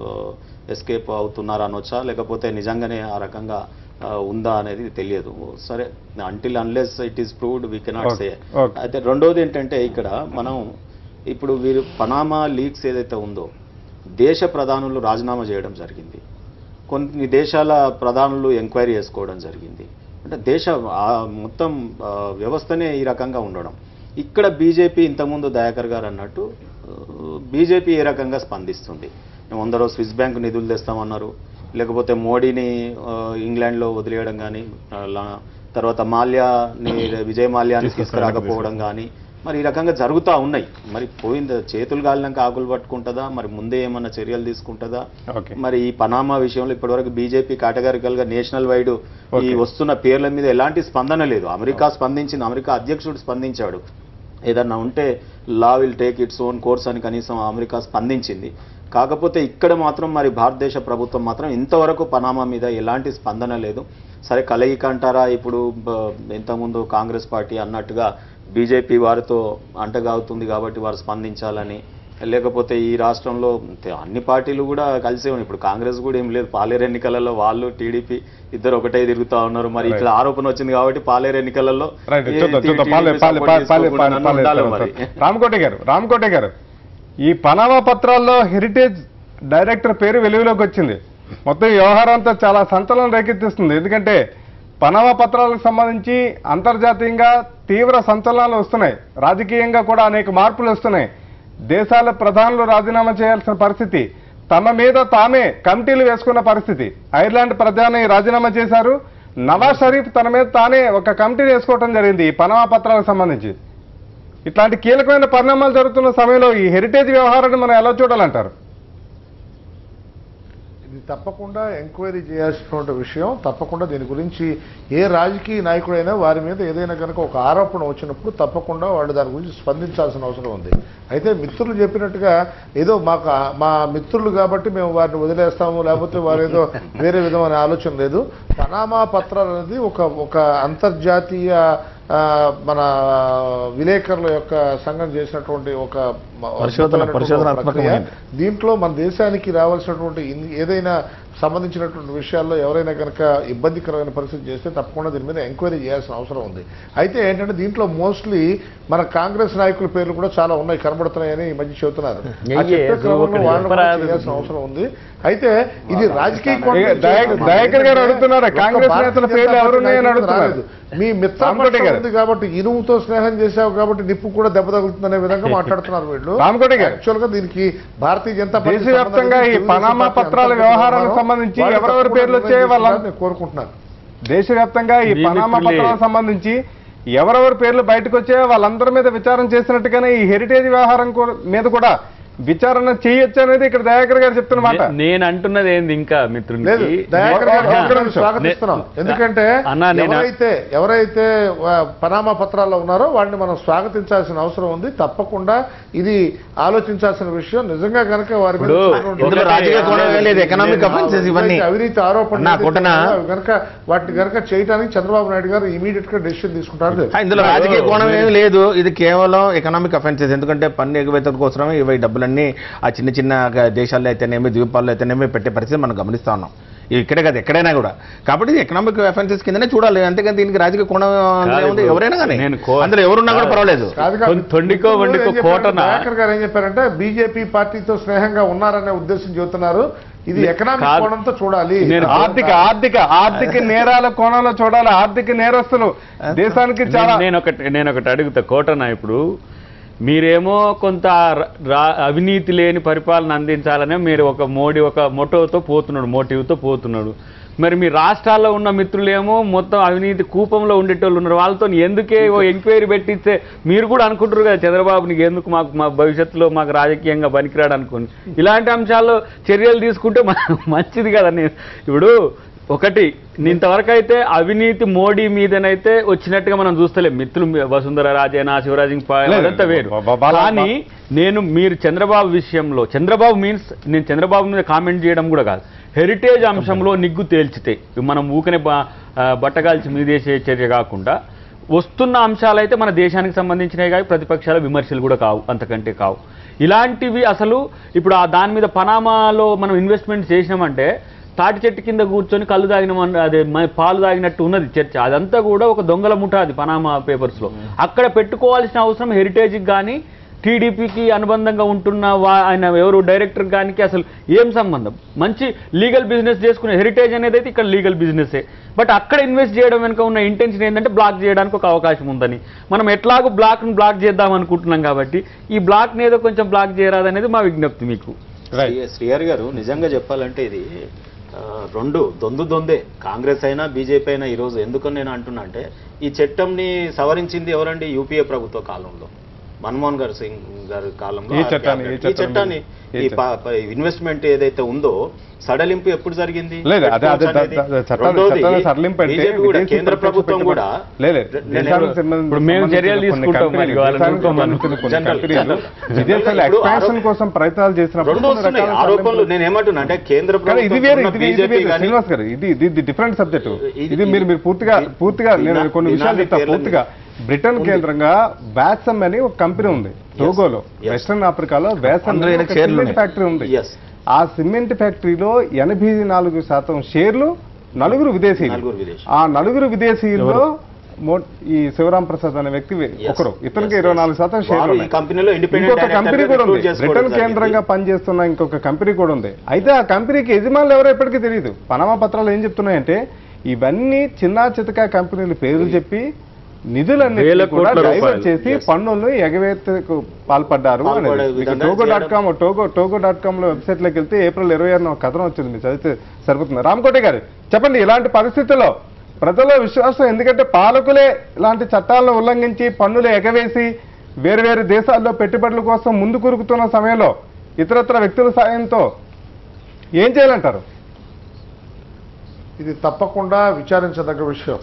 ఎస్కేప్ అవుతున్నారు అనొచ్చా లేకపోతే నిజంగానే ఆ రకంగా ఆ, ఉందా అనేది తెలియదు సరే until unless it is proved we cannot say Okay, okay. అయితే రెండోది ఏంటంటే ఇక్కడ మనం ఇప్పుడు వీరు పనామా లీక్స్ ఏదైతే ఉందో దేశ ప్రధానులు రాజీనామా చేయడం జరిగింది కొన్ని దేశాల ప్రధానులు ఎంక్వైరీ చేసుకోవడం జరిగింది అంటే దేశ ఆ మొత్తం ఆ, వ్యవస్థనే ఈ రకంగా ఉండడం ఇక్కడ బీజేపీ ఇంతకుముందు దయాకర్ గారు అన్నట్టు బీజేపీ ఏ రకంగా స్పందిస్తుంది అందరూ స్విస్ బ్యాంక్ నిధులు తెస్తామన్నారు లేకపోతే మోడీని ఆ, ఇంగ్లాండ్లో వదిలేయడం కానీ తర్వాత మాల్యాని విజయ్ మాల్యాని తీసుకురాకపోవడం కానీ మరి ఈ రకంగా జరుగుతూ ఉన్నాయి మరి పోయింది చేతులు గాలినాక ఆకులు పట్టుకుంటుందా మరి ముందే ఏమన్నా చర్యలు తీసుకుంటుందా ఓకే మరి ఈ పనామా విషయంలో ఇప్పటివరకు బీజేపీ కేటగారికల్ గా నేషనల్ వైడ్ ఈ Okay. వస్తున్న పేర్ల మీద ఎలాంటి స్పందన లేదు అమెరికా స్పందించింది అమెరికా అధ్యక్షుడు స్పందించాడు ఏదన్నా ఉంటే law will take its own course అని కనీసం అమెరికా స్పందించింది కాకపోతే ఇక్కడ మాత్రం మరి భారతదేశ ప్రభుత్వం మాత్రం ఇంతవరకు పనామా మీద ఎలాంటి స్పందన లేదు సరే కలయిక అంటారా ఇప్పుడు బ- ఇంతకుముందు కాంగ్రెస్ పార్టీ అన్నట్టుగా బీజేపీ వారితో అంటగావుతుంది కాబట్టి వారు స్పందించాలని లేకపోతే ఈ రాష్ట్రంలో తే- అన్ని పార్టీలు కూడా కలిసే ఉన్నాయి ఇప్పుడు కాంగ్రెస్ కూడా ఏం లేదు పాలేరు ఎన్నికలలో వాళ్ళు టీడీపీ ఇద్దరు ఒకటే తిరుగుతా ఉన్నారు మరి ఇట్లా ఆరోపణ వచ్చింది కాబట్టి పాలేరు ఎన్నికలలో రైట్ ఏ చూద్దాం టీ- చూద్దాం పాలే TDP పాలే support పాలే పాలే చేసుకోకుండా పాలే పాలే ఉండాలి పాలే. మరి. రామకోటి గారు రామకోటి గారు ఈ పనామా పత్రాల్లో హెరిటేజ్ డైరెక్టర్ పేరు వెలుగులోకి వచ్చింది మొత్తం ఈ వ్యవహారం అంతా చాలా సంచలనం రేకెత్తిస్తుంది ఎందుకంటే పనామా పత్రాలకు సంబంధించి అంతర్జాతీయంగా తీవ్ర సంచలనాలు వస్తున్నాయి రాజకీయంగా కూడా అనేక మార్పులు వస్తున్నాయి దేశాల ప్రధానులు రాజీనామా చేయాల్సిన పరిస్థితి తమ మీద తామే కమిటీలు వేసుకున్న పరిస్థితి ఐర్లాండ్ ప్రధాని రాజీనామా చేశారు నవాజ్ షరీఫ్ తన మీద తానే ఒక కమిటీని వేసుకోవడం జరిగింది ఈ పనామా పత్రాలకు సంబంధించి ఇట్లాంటి కీలకమైన పరిణామాలు జరుగుతున్న సమయంలో ఈ హెరిటేజ్ వ్యవహారాన్ని మనం ఎలా చూడాలంటారు ఇది తప్పకుండా ఎంక్వైరీ చేయాల్సినటువంటి విషయం తప్పకుండా దీని గురించి ఏ రాజకీయ నాయకుడైనా వారి మీద ఏదైనా కనుక ఒక ఆరోపణ వచ్చినప్పుడు తప్పకుండా వాళ్ళు దాని గురించి స్పందించాల్సిన అవసరం ఉంది అయితే మిత్రులు చెప్పినట్టుగా ఏదో మాకు ఆ- మా మిత్రులు కాబట్టి మేము వారిని వదిలేస్తాము లేకపోతే వారు ఏదో వేరే విధమైన ఆలోచన లేదు పనామా పత్రాలు అనేది ఒక ఒక అంతర్జాతీయ ఆ, మన విలేకరుల యొక్క సంఘం చేసినటువంటి ఒక మ- పరిశోధన- అద్భుతమైనటువంటి పరిశోధనాత్మకమైనది. ప్రక్రియ. దీంట్లో మన దేశానికి రావాల్సినటువంటి ఇన్- ఏదైనా సంబంధించినటువంటి విషయాల్లో ఎవరైనా కనుక ఇబ్బందికరమైన పరిస్థితి చేస్తే తప్పకుండా దీని మీద ఎంక్వైరీ చేయాల్సిన అవసరం ఉంది అయితే ఏంటంటే దీంట్లో మోస్ట్లీ మన కాంగ్రెస్ నాయకుల పేర్లు కూడా చాలా ఉన్నాయి కనబడుతున్నాయని ఈ మధ్య చెబుతున్నారు ఆ అయ్యే, చెప్పే క్రమంలో ఒకటి వాళ్ళు కూడా చెప్పరాదు. చేయాల్సిన అవసరం ఉంది అయితే ఇది రాజకీయ కోణం ఇక నుంచి దయాకర్- చూస్తే దయాకర్ గారు అడుగుతున్నారు, ఒక్క కాంగ్రెస్ భారతీయ నేతల జనతా పేర్లు పార్టీ ఎవరున్నాయని నాయకులు అడుగుతున్నారు. రాలేదు. మీ మిత్ర రామకోటి గారు. ఉంది కాబట్టి ఇనుముతో స్నేహం చేశావు కాబట్టి నిప్పు కూడా దెబ్బ తగులుతుందనే విధంగా మాట్లాడుతున్నారు వీళ్ళు రామకోటి గారు. యాక్చువల్ గా దీనికి భారతీయ జనతా పార్టీ దేశవ్యాప్తంగా ఈ సంబంధించి పనామా తెలుగుదేశం పార్టీ పత్రాల అంతర్గత వ్యవహారానికి వ్యవహారం సంబంధించి వాళ్ళు ఎవరెవరి తప్పకుండా పేర్లు వచ్చాయో నిర్ణయం వాళ్ళ- తీసుకుంటారని నేను కోరుకుంటున్నాను దేశవ్యాప్తంగా ఈ మీ పనామా మిత్రులే. పత్రాలకు సంబంధించి ఎవరెవరి పేర్లు బయటకు వచ్చాయో వాళ్ళందరి మీద విచారణ చేసినట్టుగానే ఈ హెరిటేజ్ వ్యవహారం కూ- మీద కూడా విచారణ చేయొచ్చు అనేది ఇక్కడ దయాకర్ గారు చెప్తున్న మాట నే- నేను అంటున్నది ఏంది ఇంకా లేదు మిత్రునికి దయాకర్ గారు ఒక్క ఒక్క నిమిషం. నిమిషం స్వాగతిస్తున్నాం నే- ఎందుకంటే అన్నా, నేను- ఎవరైతే ఎవరైతే ఆ, పనామా పత్రాల్లో ఉన్నారో వాడిని మనం స్వాగతించాల్సిన అవసరం ఉంది తప్పకుండా ఇది ఆలోచించాల్సిన విషయం నిజంగా కనుక వారి మీద ఇప్పుడు ఉన్నటువంటి ఇందులో ఒకటి- రాజకీయ కోణం ఏం లేదు ఎకనామిక్ అఫెన్సెస్ ఇవన్నీ అవినీతి ఆరోపణ నా కొట్టన కనుక వాటిని కనుక చేయడానికి చంద్రబాబు నాయుడు గారు ఇమీడియట్ గా డెసిషన్ తీసుకుంటారు ఆ, ఇందులో రాజకీయ కోణం ఏమీ లేదు ఇది కేవలం ఎకనామిక్ అఫెన్సెస్ ఎందుకంటే పన్ను ఎగవేత కోసమే ఇవి డబ్బులన్నీ ఆ చిన్న చిన్న దేశాల్లో అయితేనేమి ద్వీపాల్లో అయితేనేమి పెట్టే పరిస్థితి మనం గమనిస్తా ఉన్నాం ఇవి ఇక్కడే కాదు ఎక్కడైనా కూడా కాబట్టి ఇది ఎకనామిక్ అఫెన్సెస్ కిందనే చూడాలి అంతేకాని దీనికి రాజకీయ కోణం అందులో ఏముంది? ఇప్పుడు ఎవరైనా కానీ నేను కో- అందులో ఎవరున్నా కూడా పర్వాలేదు కాదు కాదు. తొం- తొండికో ఇప్పుడు వండికో ఏం చెప్పారంటే కోటన. దయాకర్ గారు ఏం చెప్పారంటే బీజేపీ పార్టీతో స్నేహంగా ఉన్నారనే ఉద్దేశం చెబుతున్నారు ఇది ఎకనామిక్ కాదు. కోణంతో చూడాలి నేను ఆర్థిక ఆర్థిక ఆర్థిక నేరాల కోణంలో చూడాలి ఆర్థిక నేరస్తులు దేశానికి చాలా నేను- నేను ఒకటి నేను ఒకటి అడుగుతా కోటన ఇప్పుడు మీరేమో కొంత ర- రా- అవినీతి లేని పరిపాలన అందించాలనే మీరు ఒక మోడీ ఒక మోటోతో పోతున్నాడు మోటివ్తో పోతున్నాడు మరి మీ రాష్ట్రాల్లో ఉన్న మిత్రులేమో మొత్తం అవినీతి కూపంలో ఉండేటోళ్ళు ఉన్నారు వాళ్ళతో ఎందుకే ఓ ఎంక్వైరీ పెట్టిస్తే మీరు కూడా అనుకుంటారు కదా చంద్రబాబు నీకు ఎందుకు మాకు మా భవిష్యత్తులో మాకు రాజకీయంగా పనికిరాడు అనుకోని ఇలాంటి అంశాల్లో చర్యలు తీసుకుంటే మ- మంచిది కదా నేను ఇప్పుడు ఒకటి ఇంతవరకు అయితే అవినీతి మోడీ మీదనైతే వచ్చినట్టుగా మనం చూస్తలేం మిత్రులు మీ- వసుంధర రాజేనా శివరాజ్ సింగ్ పాయ్ లేదు, అదంతా వేరు బా- బాలా- కానీ నేను మీరు చంద్రబాబు విషయంలో చంద్రబాబు మీన్స్ నేను చంద్రబాబు మీద కామెంట్ చేయడం కూడా కాదు హెరిటేజ్ అంశంలో నిగ్గు తేల్చితే మనం ఊకనే బ- ఆ, బట్టగాల్చి మీదేసే చర్య కాకుండా వస్తున్న అంశాలు అయితే మన దేశానికి సంబంధించినవి కావు ప్రతిపక్షాల విమర్శలు కూడా కావు అంతకంటే కావు ఇలాంటివి అసలు ఇప్పుడు ఆ దాని మీద పనామాలో మనం ఇన్వెస్ట్మెంట్ చేసినామంటే తాటి చెట్టు కింద కూర్చొని కళ్ళు తాగిన అదే మ- పాలు తాగినట్టు ఉన్నది చర్చ అదంతా కూడా ఒక దొంగల ముఠ అది పనామా పేపర్స్లో అక్కడ పెట్టుకోవాల్సిన అవసరం హెరిటేజ్కి కానీ టీడీపీకి అనుబంధంగా ఉంటున్న వా- ఆయన ఎవరు డైరెక్టర్ గానికి అసలు ఏం సంబంధం మంచి లీగల్ బిజినెస్ చేసుకునే హెరిటేజ్ అనేది అయితే ఇక్కడ లీగల్ బిజినెసే బట్ అక్కడ ఇన్వెస్ట్ చేయడం వెనుక ఉన్న ఇంటెన్షన్ ఏంటంటే బ్లాక్ చేయడానికి ఒక అవకాశం ఉందని మనం ఎట్లాగో బ్లాక్ను బ్లాక్ చేద్దాం అనుకుంటున్నాం కాబట్టి ఈ బ్లాక్ని ఏదో కొంచెం బ్లాక్ చేయరాదనేది మా విజ్ఞప్తి మీకు శ్రీ- శ్రీహరి గారు నిజంగా చెప్పాలంటే ఇది ఆ, రెండు దొందు దొందే కాంగ్రెస్ అయినా బీజేపీ అయినా ఈరోజు ఎందుకు నేను అంటున్నా అంటే ఈ చట్టంని సవరించింది ఎవరండి యూపీఏ ప్రభుత్వ కాలంలో మన్మోహన్ గారు సింగ్ గారి కాలంలో ఈ ఆ చట్టాన్ని, ఈ క్యాబినెట్. ఈ చట్టాన్ని చట్టాన్ని ఈ ఈ ప- ప- ఇన్వెస్ట్మెంట్ ఏదైతే ఉందో సడలింపు ఎప్పుడు జరిగింది లేదు అదే అదే పెట్టుకోవచ్చు అనేది. ద- ద- చట్టాన్ని రెండోది, చట్టాన్ని సరళింపు అంటే బీజేపీ కూడా విదేశీ కేంద్ర ప్రత్యక్ష ప్రభుత్వం పెట్టుబడి- కూడా లేదు నేను దేశానికి సంబంధించిన ఇప్పుడు మేము చర్యలు కొన్ని తీసుకుంటాం మరి కంపెనీలు, వాళ్ళని దేశానికి ఊరుకోమని. సంబంధించిన కొన్ని జనరల్, కంపెనీలు జనరల్. విదేశాల ఇప్పుడు ఎక్స్పాన్షన్ ఆరో- కోసం ప్రయత్నాలు చేసినప్పుడు రెండు కొన్ని వస్తున్నాయి రకాల ఆరోపణలు సరళింపులు- నేను ఏమంటున్నా అంటే కేంద్ర కానీ ఇది వేరు ఇది ఇది బీజేపీ వేరు కానీ శ్రీనివాస్ గారు ఇది ఇది ఇది డిఫరెంట్ సబ్జెక్ట్ ఇది- ఇది మీరు మీరు పూర్తిగా ఇది- పూర్తిగా నేను వినా- కొన్ని విషయాలు వినాలి చెప్తా పేర్లని. పూర్తిగా బ్రిటన్ కేంద్రంగా వ్యాసమ్ అని ఒక కంపెనీ ఉంది టోగోలో yes. వెస్టర్న్ ఆఫ్రికాలో వ్యాసమ్ అందులో అని ఈయనకి ఒక షేర్లు సిమెంట్ ఉన్నాయి. ఫ్యాక్టరీ ఉంది Yes. ఆ సిమెంట్ ఫ్యాక్టరీలో ఎనభై నాలుగు శాతం షేర్లు నలుగురు విదేశీయులు నలుగురు విదేశీయులు. ఆ నలుగురు విదేశీయుల్లో మో- ఈ శివరాం ప్రసాద్ అనే వ్యక్తి Yes. ఒకరు ఇతనికి Yes, ఇరవై yes. నాలుగు శాతం షేర్లు వారు ఈ ఉన్నాయి. కంపెనీలో independent ఇంకొక director కంపెనీ గా కూడా ఉంది recruit చేసుకోవడం బ్రిటన్ జరిగింది. కేంద్రంగా పనిచేస్తున్న ఇంకొక కంపెనీ కూడా ఉంది అయితే ఆ కంపెనీకి యజమానులు ఎవరో ఎప్పటికీ తెలియదు పనామా పత్రాలు ఏం చెప్తున్నాయంటే ఇవన్నీ చిన్న చితక కంపెనీల పేర్లు చెప్పి నిధులన్నీ వేల కూడా కోట్ల డైవర్ట్ రూపాయలు. చేసి Yes. పన్నులను ఎగవేతకు పాల్పడ్డారు పాల్పడే అనేది మీకు విధంగా టోగో డాట్ చేయడం. Com Togo Togo dot com లో వెబ్సైట్ లోకి వెళ్తే ఏప్రిల్ ఇరవై ఆరున ఒక కథనం వచ్చింది మీరు చదివితే సరిపోతుంది రామకోటి గారు చెప్పండి ఇలాంటి పరిస్థితుల్లో ప్రజల విశ్వాసం ఎందుకంటే పాలకులే ఇలాంటి చట్టాలను ఉల్లంఘించి పన్నులు ఎగవేసి వేరు వేరు దేశాల్లో పెట్టుబడుల కోసం ముందు కురుకుతున్న సమయంలో ఇతరత్ర వ్యక్తుల సాయంతో ఏం చేయాలంటారు ఇది తప్పకుండా విచారించదగ్గ విషయం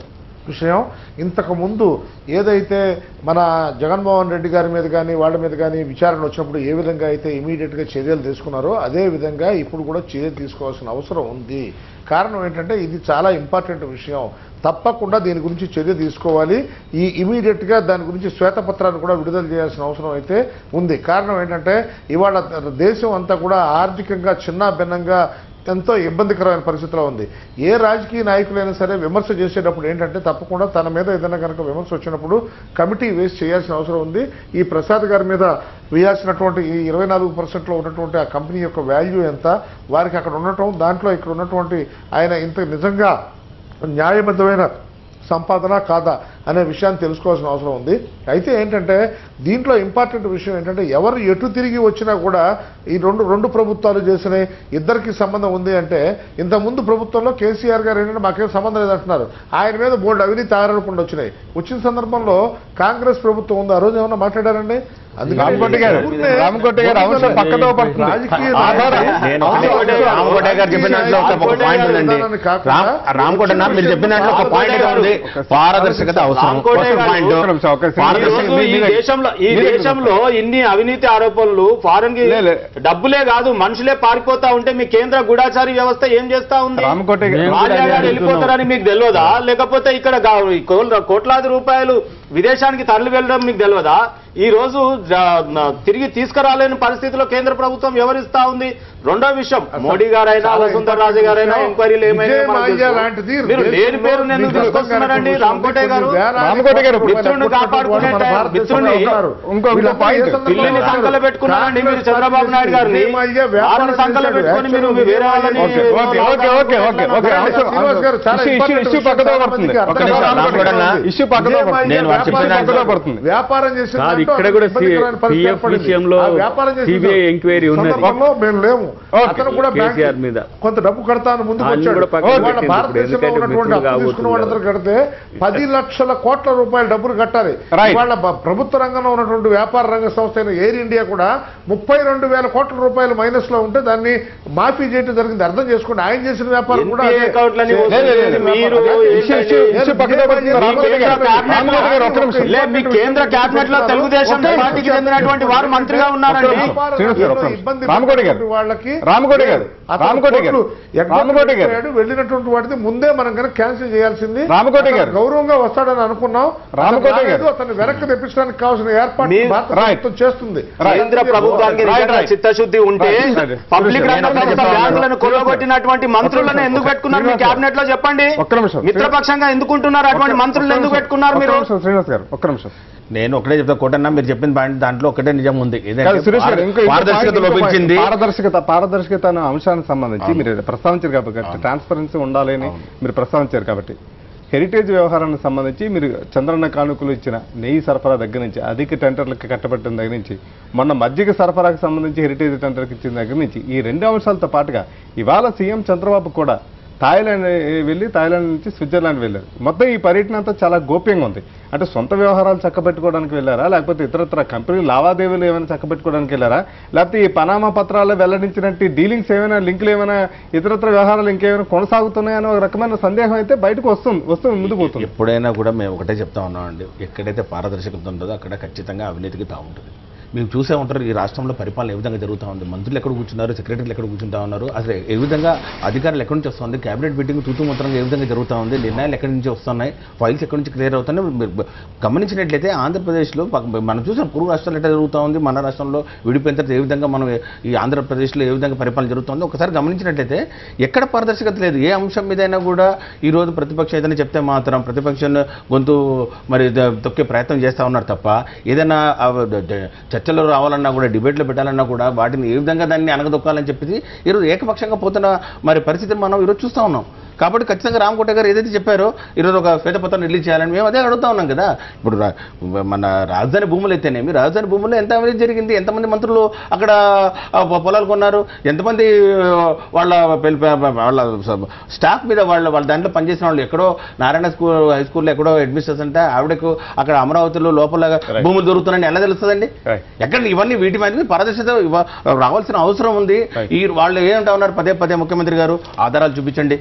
విషయం ఇంతకు ముందు ఏదైతే మన జగన్మోహన్ రెడ్డి గారి మీద కానీ వాళ్ళ మీద కానీ విచారణ వచ్చినప్పుడు ఏ విధంగా అయితే ఇమీడియట్గా చర్యలు తీసుకున్నారో అదే విధంగా ఇప్పుడు కూడా చర్యలు తీసుకోవాల్సిన అవసరం ఉంది కారణం ఏంటంటే ఇది చాలా ఇంపార్టెంట్ విషయం తప్పకుండా దీని గురించి చర్య తీసుకోవాలి ఈ ఇమీడియట్గా దాని గురించి శ్వేతపత్రాన్ని కూడా విడుదల చేయాల్సిన అవసరం అయితే ఉంది కారణం ఏంటంటే ఇవాళ దేశం అంతా కూడా ఆర్థికంగా చిన్న భిన్నంగా ఎంతో ఇబ్బందికరమైన పరిస్థితిలో ఉంది ఏ రాజకీయ నాయకులైనా సరే విమర్శ చేసేటప్పుడు ఏంటంటే తప్పకుండా తన మీద ఏదైనా కనుక విమర్శ వచ్చినప్పుడు కమిటీ వేసి చేయాల్సిన అవసరం ఉంది ఈ ప్రసాద్ గారి మీద వేయాల్సినటువంటి ఈ ఇరవై నాలుగు పర్సెంట్లో ఉన్నటువంటి ఆ కంపెనీ యొక్క వాల్యూ ఎంత వారికి అక్కడ ఉండటం దాంట్లో ఇక్కడ ఉన్నటువంటి ఆయన ఇంత నిజంగా న్యాయబద్ధమైన సంపాదన కాదా అనే విషయాన్ని తెలుసుకోవాల్సిన అవసరం ఉంది అయితే ఏంటంటే దీంట్లో ఇంపార్టెంట్ విషయం ఏంటంటే ఎవరు ఎటు తిరిగి వచ్చినా కూడా ఈ రెండు రెండు ప్రభుత్వాలు చేసిన ఇద్దరికి సంబంధం ఉంది అంటే ఇంతకుముందు ప్రభుత్వంలో కేసీఆర్ గారు ఏంటంటే మాకేం సంబంధం లేదంటున్నారు ఆయన మీద బోర్డు అవినీతి ఆరోపణలు వచ్చినాయి వచ్చిన సందర్భంలో కాంగ్రెస్ ప్రభుత్వం ఉంది ఆ రోజు ఏమన్నా మాట్లాడారండి అందుకని రామకోటి గారు, ఊరికే రామకోటి గారు అంశం పక్కదో పడుతుంది. రాజకీయ ఆధార- నేను అవసరం రామకోటి లేదు. రామకోటి గారు చెప్పిన దాంట్లో ఒక- ఒక పాయింట్ ఉందండి రామ్ రామకోటి అన్న మీరు చెప్పిన దాంట్లో ఒక పాయింట్ అయితే ఉంది పారదర్శకత అవసరం రామకోటి ఫస్ట్ గారు, పాయింట్ ఒక్క నిమిషం, ఒక్క నిమిషం. ఈ పారదర్శకత రోజు ఈ మీరే- దేశంలో ఈ మీరే దేశంలో ఇన్ని అవినీతి ఆరోపణలు ఫారెన్ కి లే, లే. డబ్బులే కాదు మనుషులే పారిపోతా ఉంటే మీ కేంద్ర గూఢాచారి వ్యవస్థ ఏం చేస్తా ఉంది రామకోటి గారు- మేము మాల్యా కూడా గారు అదే వెళ్ళిపోతారని మీకు తెలియదా లేకపోతే ఇక్కడ గా- కోట్ల- కోట్లాది రూపాయలు విదేశానికి తరలి వెళ్ళడం మీకు తెలియదా ఈ రోజు జ- న- తిరిగి తీసుకురాలేని పరిస్థితిలో కేంద్ర ప్రభుత్వం వ్యవహరిస్తా ఉంది రెండో విషయం మోడీ గారైనా చాలా వసుంధర రాజు గారైనా విషయం. ఎంక్వైరీలు ఏమైనా విజయ్ మనకు మాల్యా తెలుసు. లాంటిది మీరు లేని దేశంలో పేరు ఎందుకు మీకు అర్థం తీసుకొస్తున్నారండి కాని రామకోటే కొన్ని గారు వేలాది రామకోటి గారు, కోట్ల మిత్రుడిని రూపాయల కాపాడుకునే మన భారతదేశంలో మిత్రుడిని ఉన్నారు. ఇంకో- ఇంకో వీళ్ళందరూ పాయింట్. ఏ సందర్భంలో పిల్లిని ఉన్నారు? సంకలో పెట్టుకున్నారండి మీరు కాంగ్రెస్ చంద్రబాబు నాయుడు గారిని విజయ్ మాల్యా వ్యాపారం వారిని సంకలో చేశాడు. పెట్టుకొని మీరు యాక్చువల్గా వేరే వాళ్ళని okay, okay, okay, okay, okay, okay. అంశం- శ్రీనివాస్ గారు చాలా ఇష్యూ- important ఇష్యూ విషయం పక్కదో చాలా పడుతుంది. మందికి ఒక్క అర్థం నిమిషం, కాదు. రామకోటి అన్న. ఇష్యూ పక్కదో విజయ్ పడుతుంది. మాల్యా నేను వారు చెప్పిన వ్యాపారం పక్కదో పడుతుంది. వ్యాపారం చేసిన కాదు, దాంట్లో ఇక్కడ కూడా ఇబ్బందికరమైన పరిస్థితి CF ఏర్పడింది. విషయంలో ఆ వ్యాపారం చేసిన CBI ఎంక్వైరీ ఉన్నది. సందర్భంలో మేము లేము ఓకే. అతను కూడా బ్యాంక్ కేసీఆర్ మీద. కొంత డబ్బు కడతాను ముందుకు ఆయన వచ్చాడు కూడా పక్కన వాళ్ళ పెట్టింది భారతదేశంలో ఇప్పుడు. ఉన్నటువంటి ఎందుకంటే అప్పు తీసుకున్న మిత్రులు వాళ్ళందరూ కడితే పది లక్షల కోట్ల రూపాయల డబ్బులు కట్టాలి Right. వాళ్ళ ప్రభుత్వ రంగంలో ఉన్నటువంటి వ్యాపార రంగ సంస్థ అయిన ఎయిర్ ఇండియా కూడా ముప్పై రెండు వేల కోట్ల రూపాయలు మైనస్ లో ఉంటే దాన్ని మాఫీ చేయడం జరిగింది అర్థం చేసుకోండి ఆయన చేసిన వ్యాపారం కూడా NPA అదే. అకౌంట్లని లే, లే, లే, లే, మీరు ఇష్యూ- ఇష్యూ- ఇష్యూ పక్కదో పడుతుంది. రామకోటి గారు, రామకోటి గారు, ఒక్క నిమిషం. లే, మీ కేంద్ర కేబినెట్ లో తెలుగుదేశం పార్టీకి చెందినటువంటి వారు మంత్రిగా ఉన్నారండి ఒక్క నిమిషం. శ్రీనివాస్ గారు, ఒక్క నిమిషం. ఇబ్బంది రామకోటి గారు. పడుతున్నటువంటి వాళ్ళకి రామకోటి గారు. అతను రామకోటి గారు. కోట్లు ఎక్కడ రామకోటి గారు. వెళ్ళాడు, వెళ్ళినటువంటి వాటిని ముందే మనం కనుక క్యాన్సిల్ చేయాల్సింది రామకోటి అతను గారు. గౌరవంగా వస్తాడని అనుకున్నాం రామకోటి అతను గారు. రాలేదు, అతన్ని వెనక్కి తెప్పించడానికి కావాల్సిన ఏర్పాటు మీ- భారత Right. ప్రభుత్వం చేస్తుంది కేంద్ర ప్రభుత్వానికి Right, నిజంగా right. చిత్తశుద్ధి ఉంటే Right, right. పబ్లిక్ రంగ నేను సంస్థ ఒకటే బ్యాంకులను కొల్లగొట్టినటువంటి మంత్రులను ఎందుకు పెట్టుకున్నారు మీ శ్రీనివాస్ గారు. కేబినెట్ లో చెప్పండి ఒక్క నిమిషం. మిత్రపక్షంగా ఎందుకుంటున్నారు అటువంటి ఒక్క- మంత్రులను ఒక్క ఎందుకు నిమిషం. పెట్టుకున్నారు ఒక్క మీరు నిమిషం, శ్రీనివాస్ గారు ఒక్క నిమిషం నేను ఒకటే చెప్తా కోటన్న మీరు చెప్పిన పాయింట్ దాంట్లో ఒకటే నిజం ఉంది కాదు, ఏదంటే సురేష్ గారు, ఇంకో- ఇంకో పారదర్శకత పాయింట్, ఇంకో లోపించింది పాయింట్. పారదర్శకత పారదర్శకత అనే అంశానికి సంబంధించి మీరు ప్రస్తావించారు కాబట్టి ట్రాన్స్పరెన్సీ ఉండాలి అని మీరు ప్రస్తావించారు కాబట్టి హెరిటేజ్ వ్యవహారానికి సంబంధించి మీరు చంద్రన్న కానుకలు ఇచ్చిన నెయ్యి సరఫరా దగ్గర నుంచి అధిక టెండర్లకు కట్టబెట్టిన దగ్గర నుంచి మొన్న మజ్జిగ సరఫరాకు సంబంధించి హెరిటేజ్ టెండర్కి ఇచ్చిన దగ్గర నుంచి ఈ రెండు అంశాలతో పాటుగా ఇవాళ సీఎం చంద్రబాబు కూడా థాయిలాండ్ వెళ్ళి థాయిలాండ్ నుంచి స్విట్జర్లాండ్ వెళ్ళారు మొత్తం ఈ పర్యటన అంతా చాలా గోప్యంగా ఉంది అంటే సొంత వ్యవహారాలు చక్కబెట్టుకోవడానికి వెళ్ళారా లేకపోతే ఇతరత్ర కంపెనీ లావాదేవీలు ఏమైనా చక్కబెట్టుకోవడానికి వెళ్ళారా లేకపోతే ఈ పనామా పత్రాల్లో వెల్లడించినట్టు డీలింగ్స్ ఏమైనా లింకులు ఏమైనా ఇతరత్ర వ్యవహారాలు ఇంకేమైనా కొనసాగుతున్నాయని ఒక రకమైన సందేహం అయితే బయటకు వస్తుంది వస్తుంది ముందు పోతుంది ఎప్పుడైనా కూడా మేము ఒకటే చెప్తా ఉన్నామండి ఎక్కడైతే పారదర్శకత ఉంటుందో అక్కడ ఖచ్చితంగా అవినీతికి తాగుంటుంది మీరు చూసే ఉంటారు ఈ రాష్ట్రంలో పరిపాలన ఏ విధంగా జరుగుతూ ఉంది మంత్రులు ఎక్కడ కూర్చున్నారు సెక్రటరీలు ఎక్కడ కూర్చుంటా ఉన్నారు అసలు ఏ విధంగా అధికారులు ఎక్కడి నుంచి వస్తుంది క్యాబినెట్ మీటింగ్ తూతూ మంత్రంగా ఏ విధంగా జరుగుతూ ఉంది నిర్ణయాలు ఎక్కడి నుంచి వస్తున్నాయి ఫైల్స్ ఎక్కడి నుంచి క్లియర్ అవుతున్నాయి మీరు బ- గమనించినట్లయితే ఆంధ్రప్రదేశ్లో పక్క- మనం చూసాం పొరుగు రాష్ట్రాలు ఎట్లా జరుగుతూ ఉంది మన రాష్ట్రంలో విడిపోయిన తర్వాత ఏ విధంగా మనం ఈ ఆంధ్రప్రదేశ్లో ఏ విధంగా పరిపాలన జరుగుతుందో ఒకసారి గమనించినట్లయితే ఎక్కడ పారదర్శకత లేదు ఏ అంశం మీదైనా కూడా ఈ రోజు ప్రతిపక్షం ఏదైనా చెప్తే మాత్రం ప్రతిపక్షం గొంతు మరి ద- తొక్కే ప్రయత్నం చేస్తూ ఉన్నారు తప్ప ఏదైనా ఆ ద- ద- చర్చలో రావాలన్నా కూడా డిబేట్లో పెట్టాలన్నా కూడా వాటిని ఏ విధంగా దాన్ని అనగదొక్కాలని చెప్పేసి ఈరోజు ఏకపక్షంగా పోతున్న మరి పరిస్థితిని మనం ఈరోజు చూస్తూ ఉన్నాం కాబట్టి ఖచ్చితంగా రామకోట గారు ఏదైతే చెప్పారో ఈరోజు ఒక శ్వేతపత్రం రిలీజ్ చేయాలని మేము అదే అడుగుతా ఉన్నాం కదా ఇప్పుడు రా- మన రాజధాని భూములు అయితేనేమి రాజధాని భూముల్లో ఎంత అవినీతి జరిగింది ఎంతమంది మంత్రులు అక్కడ ఆ, పొ- పొలాలు కొన్నారు ఎంతమంది ఆ, వాళ్ళ పెల్- ప- ప- వాళ్ళ స- స్టాఫ్ మీద వాళ్ళ వాళ్ళ దాంట్లో పనిచేసిన వాళ్ళు ఎక్కడో నారాయణ స్కూల్ హై స్కూల్లో ఎక్కడో అడ్మినిస్ట్రేషన్ అంటే ఆవిడకు అక్కడ అమరావతిలో లోపల భూములు దొరుకుతున్నాయని ఎలా తెలుస్తుందండి Right. ఎక్కడ ఇవన్నీ వీటి మీద పారదర్శకత ఇవ్వ- రావాల్సిన అవసరం ఉంది Right. ఈ వాళ్ళు ఏమంటా ఉన్నారు పదే పదే ముఖ్యమంత్రి గారు ఆధారాలు చూపించండి మేము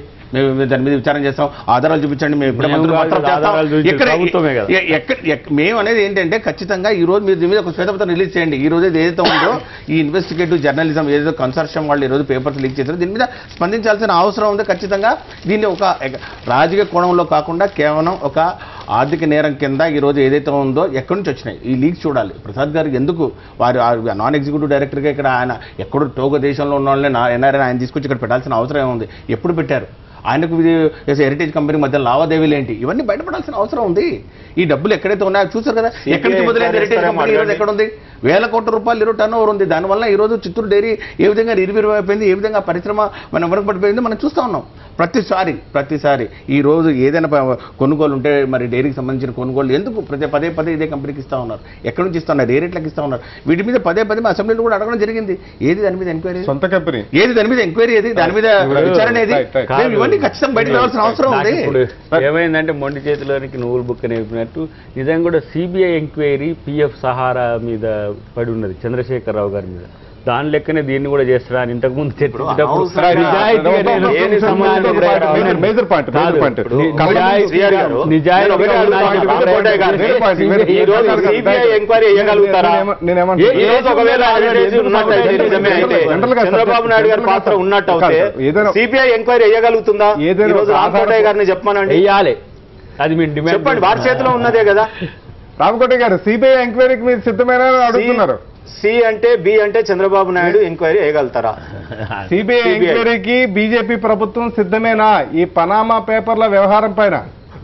మేము దాని మీద విచారణ చేస్తాం ఆధారాలు చూపించండి మేము ఇప్పుడే మేము మంత్రులు కాదు, పత్రం చేస్తాం. ఆధారాలు చూపించేది ఎక్కడ- ప్రభుత్వమే కదా. ఎ- ఎక్క- ఎక్క- మేము అనేది ఏంటంటే ఖచ్చితంగా ఈ రోజు మీరు దీని మీద ఒక శ్వేతపత్రం రిలీజ్ చేయండి ఈ రోజు ఏదైతే ఉందో ఈ ఇన్వెస్టిగేటివ్ జర్నలిజం ఏదైతే కన్సర్షన్ వాళ్ళు ఈ రోజు పేపర్స్ లీక్ చేశారో దీని మీద స్పందించాల్సిన అవసరం ఉంది ఖచ్చితంగా దీన్ని ఒక ఎక- రాజకీయ కోణంలో కాకుండా కేవలం ఒక ఆర్థిక నేరం కింద ఈ రోజు ఏదైతే ఉందో ఎక్కడి నుంచి వచ్చినాయి ఈ లీక్ చూడాలి ప్రసాద్ గారికి ఎందుకు వారు ఆ నాన్ ఎగ్జిక్యూటివ్ డైరెక్టర్గా ఇక్కడ ఆయన ఎక్కడో టోగో దేశంలో ఉన్న వాళ్ళని నా ఎన్ఆర్ఐ ఆయన తీసుకొచ్చి ఇక్కడ పెట్టాల్సిన అవసరం ఏముంది ఎప్పుడు పెట్టారు ఆయనకు ఇది హెరిటేజ్ కంపెనీ మధ్య లావాదేవీలు ఏంటి ఇవన్నీ బయటపడాల్సిన అవసరం ఉంది ఈ డబ్బులు ఎక్కడైతే ఉన్నాయో చూసారు కదా ఎక్కడి నుంచి మొదలైంది హెరిటేజ్ కంపెనీ ఈరోజు ఎక్కడ ఉంది వేల కోట్ల రూపాయలు ఈరోజు టర్న్ ఓవర్ ఉంది దానివల్ల ఈ రోజు చిత్తూరు డైరీ ఏ విధంగా నిర్వీర్యమైపోయింది ఏ విధంగా పరిశ్రమ మనం వెనకబడిపోయింది మనం చూస్తూ ఉన్నాం ప్రతిసారి ప్రతిసారి ఈ రోజు ఏదైనా ప- కొనుగోలు ఉంటే మరి డైరీకి సంబంధించిన కొనుగోలు ఎందుకు ప్రతి పదే పదే ఇదే కంపెనీకి ఇస్తా ఉన్నారు ఎక్కడి నుంచి ఇస్తా ఉన్నారు ఏ రేట్లకు ఇస్తా ఉన్నారు వీటి మీద పదే పదే మా అసెంబ్లీలో కూడా అడగడం జరిగింది ఏది దాని మీద ఎంక్వైరీ సొంత కంపెనీ ఏది దాని మీద ఎంక్వైరీ ఏది దాని మీద Right, విచారణ ఏది right, right. మేము ఇవన్నీ ఖచ్చితంగా బయటకు రావాల్సిన అవసరం నాకు ఉంది ఇప్పుడు ఏమైందంటే మొండి చేతిలోనికి నువ్వులు బుక్క నేర్పినట్టు నిజంగా కూడా సిబిఐ ఎంక్వైరీ పిఎఫ్ సహారా మీద పడి ఉన్నది చంద్రశేఖరరావు గారి మీద దాని లెక్కనే దీన్ని కూడా చేస్తారా అని ఇంతకు ముందు చర్చించేటప్పుడు అనవసరంగా నిజాయితీగా నేను ఏమి సమాధానం సంబంధం చెప్పాను. Major- major point, major కాదు, point. ఇప్పుడు కళ్ళ ముందు నిజాయితీ- శ్రీహరి గారు, నిజాయితీగా నేను ఒకటే ఉన్న అడుగుతాను, నాయకుడు రామకోటయ్య గారిని. వేరే point, వేరే ఈ రోజు point. CBI ఎంక్వైరీ చేయగలుగుతారా? నేనేమ- నేనేమంటున్నా? ఈ రోజు ఒకవేళ హెరిటేజ్ ఉన్నట్టయితే నిజమే అయితే జనరల్ గా చంద్రబాబు నాయుడు గారి పాత్ర ఉన్నట్టు అయితే కాదు, ఏదైనా- సిబిఐ ఎంక్వైరీ చేయగలుగుతుందా ఏదైనా ఈ రోజు ఒక రామకోటయ్య ఆధారపు- గారిని చెప్పమనండి వెయ్యాలి అది మీరు డిమాండ్ చెప్పండి వారి చేతిలో ఉన్నదే కదా రామకోటి గారు సిబిఐ ఎంక్వైరీకి మీరు సిద్ధమేనా అని అడుగుతున్నారు సి అంటే బి అంటే చంద్రబాబు నాయుడు ఎంక్వైరీ చేయగలుగుతారా సిబిఐ CBI. ఎంక్వైరీకి బీజేపీ ప్రభుత్వం సిద్ధమేనా ఈ పనామా పేపర్ల వ్యవహారం పైన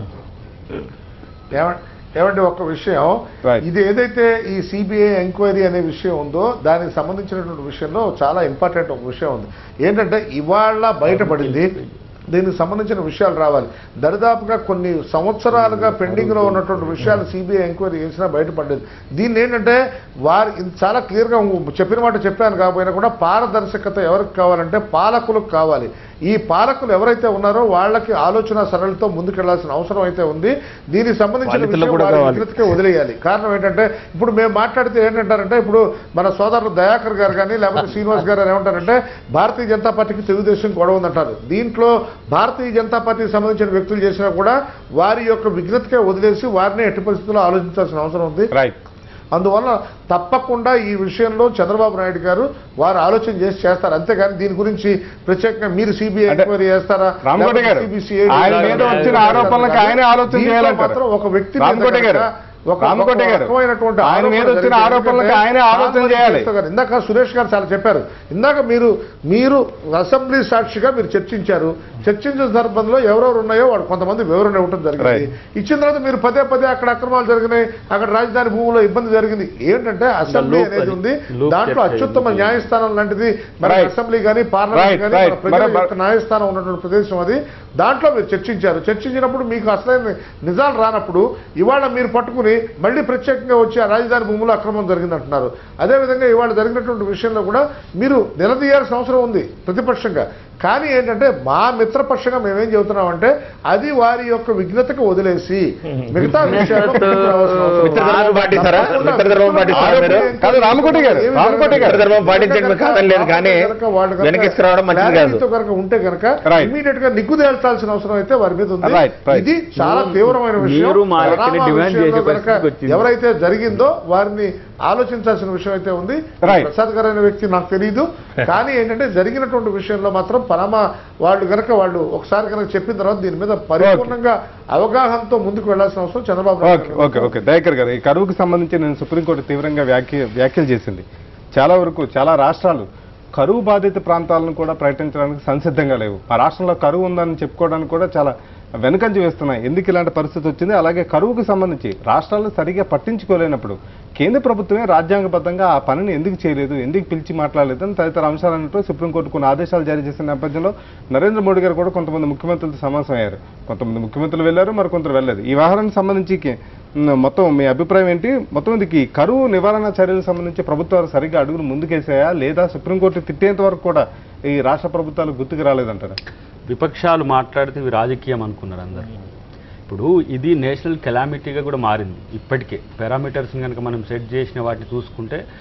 ఏమ- ఏమంటే ఒక విషయం Right. ఇది ఏదైతే ఈ సిబిఐ ఎంక్వైరీ అనే విషయం ఉందో దానికి సంబంధించినటువంటి విషయంలో చాలా ఇంపార్టెంట్ ఒక విషయం ఉంది ఏంటంటే ఇవాళ బయటపడింది దీనికి సంబంధించిన విషయాలు రావాలి దరిదాపుగా కొన్ని సంవత్సరాలుగా పెండింగ్ లో ఉన్నటువంటి విషయాలు సిబిఐ ఎంక్వైరీ చేసినా బయటపడ్డది దీన్ని ఏంటంటే వారి ఇది చాలా క్లియర్గా చెప్పిన మాట చెప్పాను కాకపోయినా కూడా పారదర్శకత ఎవరికి కావాలంటే పాలకులకు కావాలి ఈ పాలకులు ఎవరైతే ఉన్నారో వాళ్ళకి ఆలోచన సరళితో ముందుకెళ్లాల్సిన అవసరం అయితే ఉంది దీనికి సంబంధించిన బాధితులకు విషయం కూడా వారి కావాలి. వికృతికే వదిలేయాలి కారణం ఏంటంటే ఇప్పుడు మేము మాట్లాడితే ఏంటంటారంటే ఇప్పుడు మన సోదరుడు దయాకర్ గారు కానీ లేకపోతే శ్రీనివాస్ గారు అని ఏమంటారంటే భారతీయ జనతా పార్టీకి తెలుగుదేశం గొడవ ఉందంటారు దీంట్లో భారతీయ జనతా పార్టీకి సంబంధించిన వ్యక్తులు చేసినా కూడా వారి యొక్క విఘ్నతకే వదిలేసి వారిని ఎట్టి పరిస్థితుల్లో ఆలోచించాల్సిన అవసరం ఉంది రైట్ అందువల్ల తప్పకుండా ఈ విషయంలో చంద్రబాబు నాయుడు గారు వారు ఆలోచన చేసి చేస్తారు అంతేగాని దీని గురించి ప్రత్యేకంగా మీరు సిబిఐ అంటే ఎంక్వైరీ చేస్తారా రామకోటి గారు, లేకపోతే CBCID ఆయన మీద చేస్తారా? వచ్చిన ఆరోపణలకు ఆయనే ఆలోచన దీంట్లో చేయాలంటారు. మాత్రం ఒక వ్యక్తి మీద రామకోటి గారు, కనుక ఒక- రామకోటి ఒక గారు, రకమైనటువంటి ఆయన మీద ఆరోపణ వచ్చిన జరిగింది. ఆరోపణలకు ఎందుకంటే ఆయనే ఆలోచన కాంగ్రెస్ చేయాలి. గారు, ఇందాక సురేష్ గారు చాలా చెప్పారు ఇందాక మీరు మీరు అసెంబ్లీ సాక్షిగా మీరు చర్చించారు చర్చించిన సందర్భంలో ఎవరెవరు ఉన్నాయో వాడు కొంతమంది వివరణ ఇవ్వడం జరిగింది Right. ఇచ్చిన తర్వాత మీరు పదే పదే అక్కడ అక్రమాలు జరిగినాయి అక్కడ రాజధాని భూములో ఇబ్బంది జరిగింది ఏంటంటే అసెంబ్లీ loop అనేది అది. ఉంది Loop దాంట్లో చర్చ అత్యుత్తమ ఇది. న్యాయస్థానం లాంటిది మన Right. అసెంబ్లీ కానీ Right, పార్లమెంట్ కానీ right. మన ప్రజల మరి- యొక్క న్యాయస్థానం ఉన్నటువంటి ప్రదేశం అది దాంట్లో మీరు చర్చించారు చర్చించినప్పుడు మీకు అసలైన నిజాలు రానప్పుడు ఇవాళ మీరు పట్టుకుని మళ్ళీ ప్రత్యేకంగా వచ్చి ఆ రాజధాని భూములో అక్రమం జరిగింది అంటున్నారు అదేవిధంగా ఇవాళ జరిగినటువంటి విషయంలో కూడా మీరు నిలదీయాల్సిన అవసరం ఉంది ప్రతిపక్షంగా కానీ ఏంటంటే మా మిత్రపక్షంగా మేమేం చెబుతున్నామంటే అది వారి యొక్క విఘ్నతకు వదిలేసి మిగతా విషయాల్లో ముందుకు రావాల్సిన అవసరం ఉంది. మిత్రధర్మం పాటిస్తారా? తప్పకుండా మిత్రధర్మం పాటిస్తారా మీరు? కాదు, రామకోటి గారు, ఏమీ రామకోటి గారు. మిత్రధర్మం పాటించడం కాదని లేదు కానీ వెనక్కి రావడం మంచిది కాదు. clarity తో కనుక ఉంటే కనుక Right. ఇమీడియట్ గా నిగ్గు తేల్చాల్సిన అవసరం అయితే వారి మీద ఉంది Right, right. ఇది చాలా తీవ్రమైన విషయం మీరు మా లెక్కన పనామా డిమాండ్ విషయంలో చేసే కనుక పరిస్థితికి వచ్చింది. ఎవరైతే జరిగిందో వారిని ఆలోచించాల్సిన విషయం అయితే ఉంది Right. ప్రసాద్ గారు అనే వ్యక్తి నాకు తెలియదు కానీ ఏంటంటే జరిగినటువంటి విషయంలో మాత్రం పనామా వాళ్ళు గనక వాళ్ళు ఒకసారి కనుక చెప్పిన తర్వాత దీని మీద పరిపూర్ణంగా అవగాహనతో ముందుకు వెళ్లాల్సిన అవసరం చంద్రబాబు నాయుడు ఓకే గారికి ఓకే ఓకే దయాకర్ గారు ఈ కరువుకు సంబంధించి నేను సుప్రీంకోర్టు తీవ్రంగా వ్యాఖ్య వ్యాఖ్యలు చేసింది చాలా వరకు చాలా రాష్ట్రాలు కరువు బాధిత ప్రాంతాలను కూడా ప్రకటించడానికి సంసిద్ధంగా లేవు ఆ రాష్ట్రంలో కరువు ఉందని చెప్పుకోవడానికి కూడా చాలా వెనుకంజ వేస్తున్నాయి ఎందుకు ఇలాంటి పరిస్థితి వచ్చింది అలాగే కరువుకు సంబంధించి రాష్ట్రాలు సరిగా పట్టించుకోలేనప్పుడు కేంద్ర ప్రభుత్వమే రాజ్యాంగబద్ధంగా ఆ పనిని ఎందుకు చేయలేదు ఎందుకు పిలిచి మాట్లాడలేదు అని తదితర అంశాలన్నింటిలో సుప్రీంకోర్టు కొన్ని ఆదేశాలు జారీ చేసిన నేపథ్యంలో నరేంద్ర మోడీ గారు కూడా కొంతమంది ముఖ్యమంత్రులతో సమావేశం అయ్యారు కొంతమంది ముఖ్యమంత్రులు వెళ్ళారు మరి కొందరు వెళ్ళలేదు ఈ వ్యవహారానికి సంబంధించి కి- మ్, మొత్తం మీ అభిప్రాయం ఏంటి మొత్తం ఇది కరువు నివారణ చర్యలకు సంబంధించి ప్రభుత్వాలు సరిగ్గా అడుగులు ముందుకేసాయా లేదా సుప్రీంకోర్టు తిట్టేంత వరకు కూడా ఈ రాష్ట్ర ప్రభుత్వాలు గుర్తుకు రాలేదంటారా విపక్షాలు మాట్లాడితే ఇవి రాజకీయం అనుకున్నారు అందరు ఇప్పుడు ఇది నేషనల్ కెలామిటీగా కూడా మారింది ఇప్పటికే పారామీటర్స్ కనుక మనం సెట్ చేసిన వాటిని చూసుకుంటే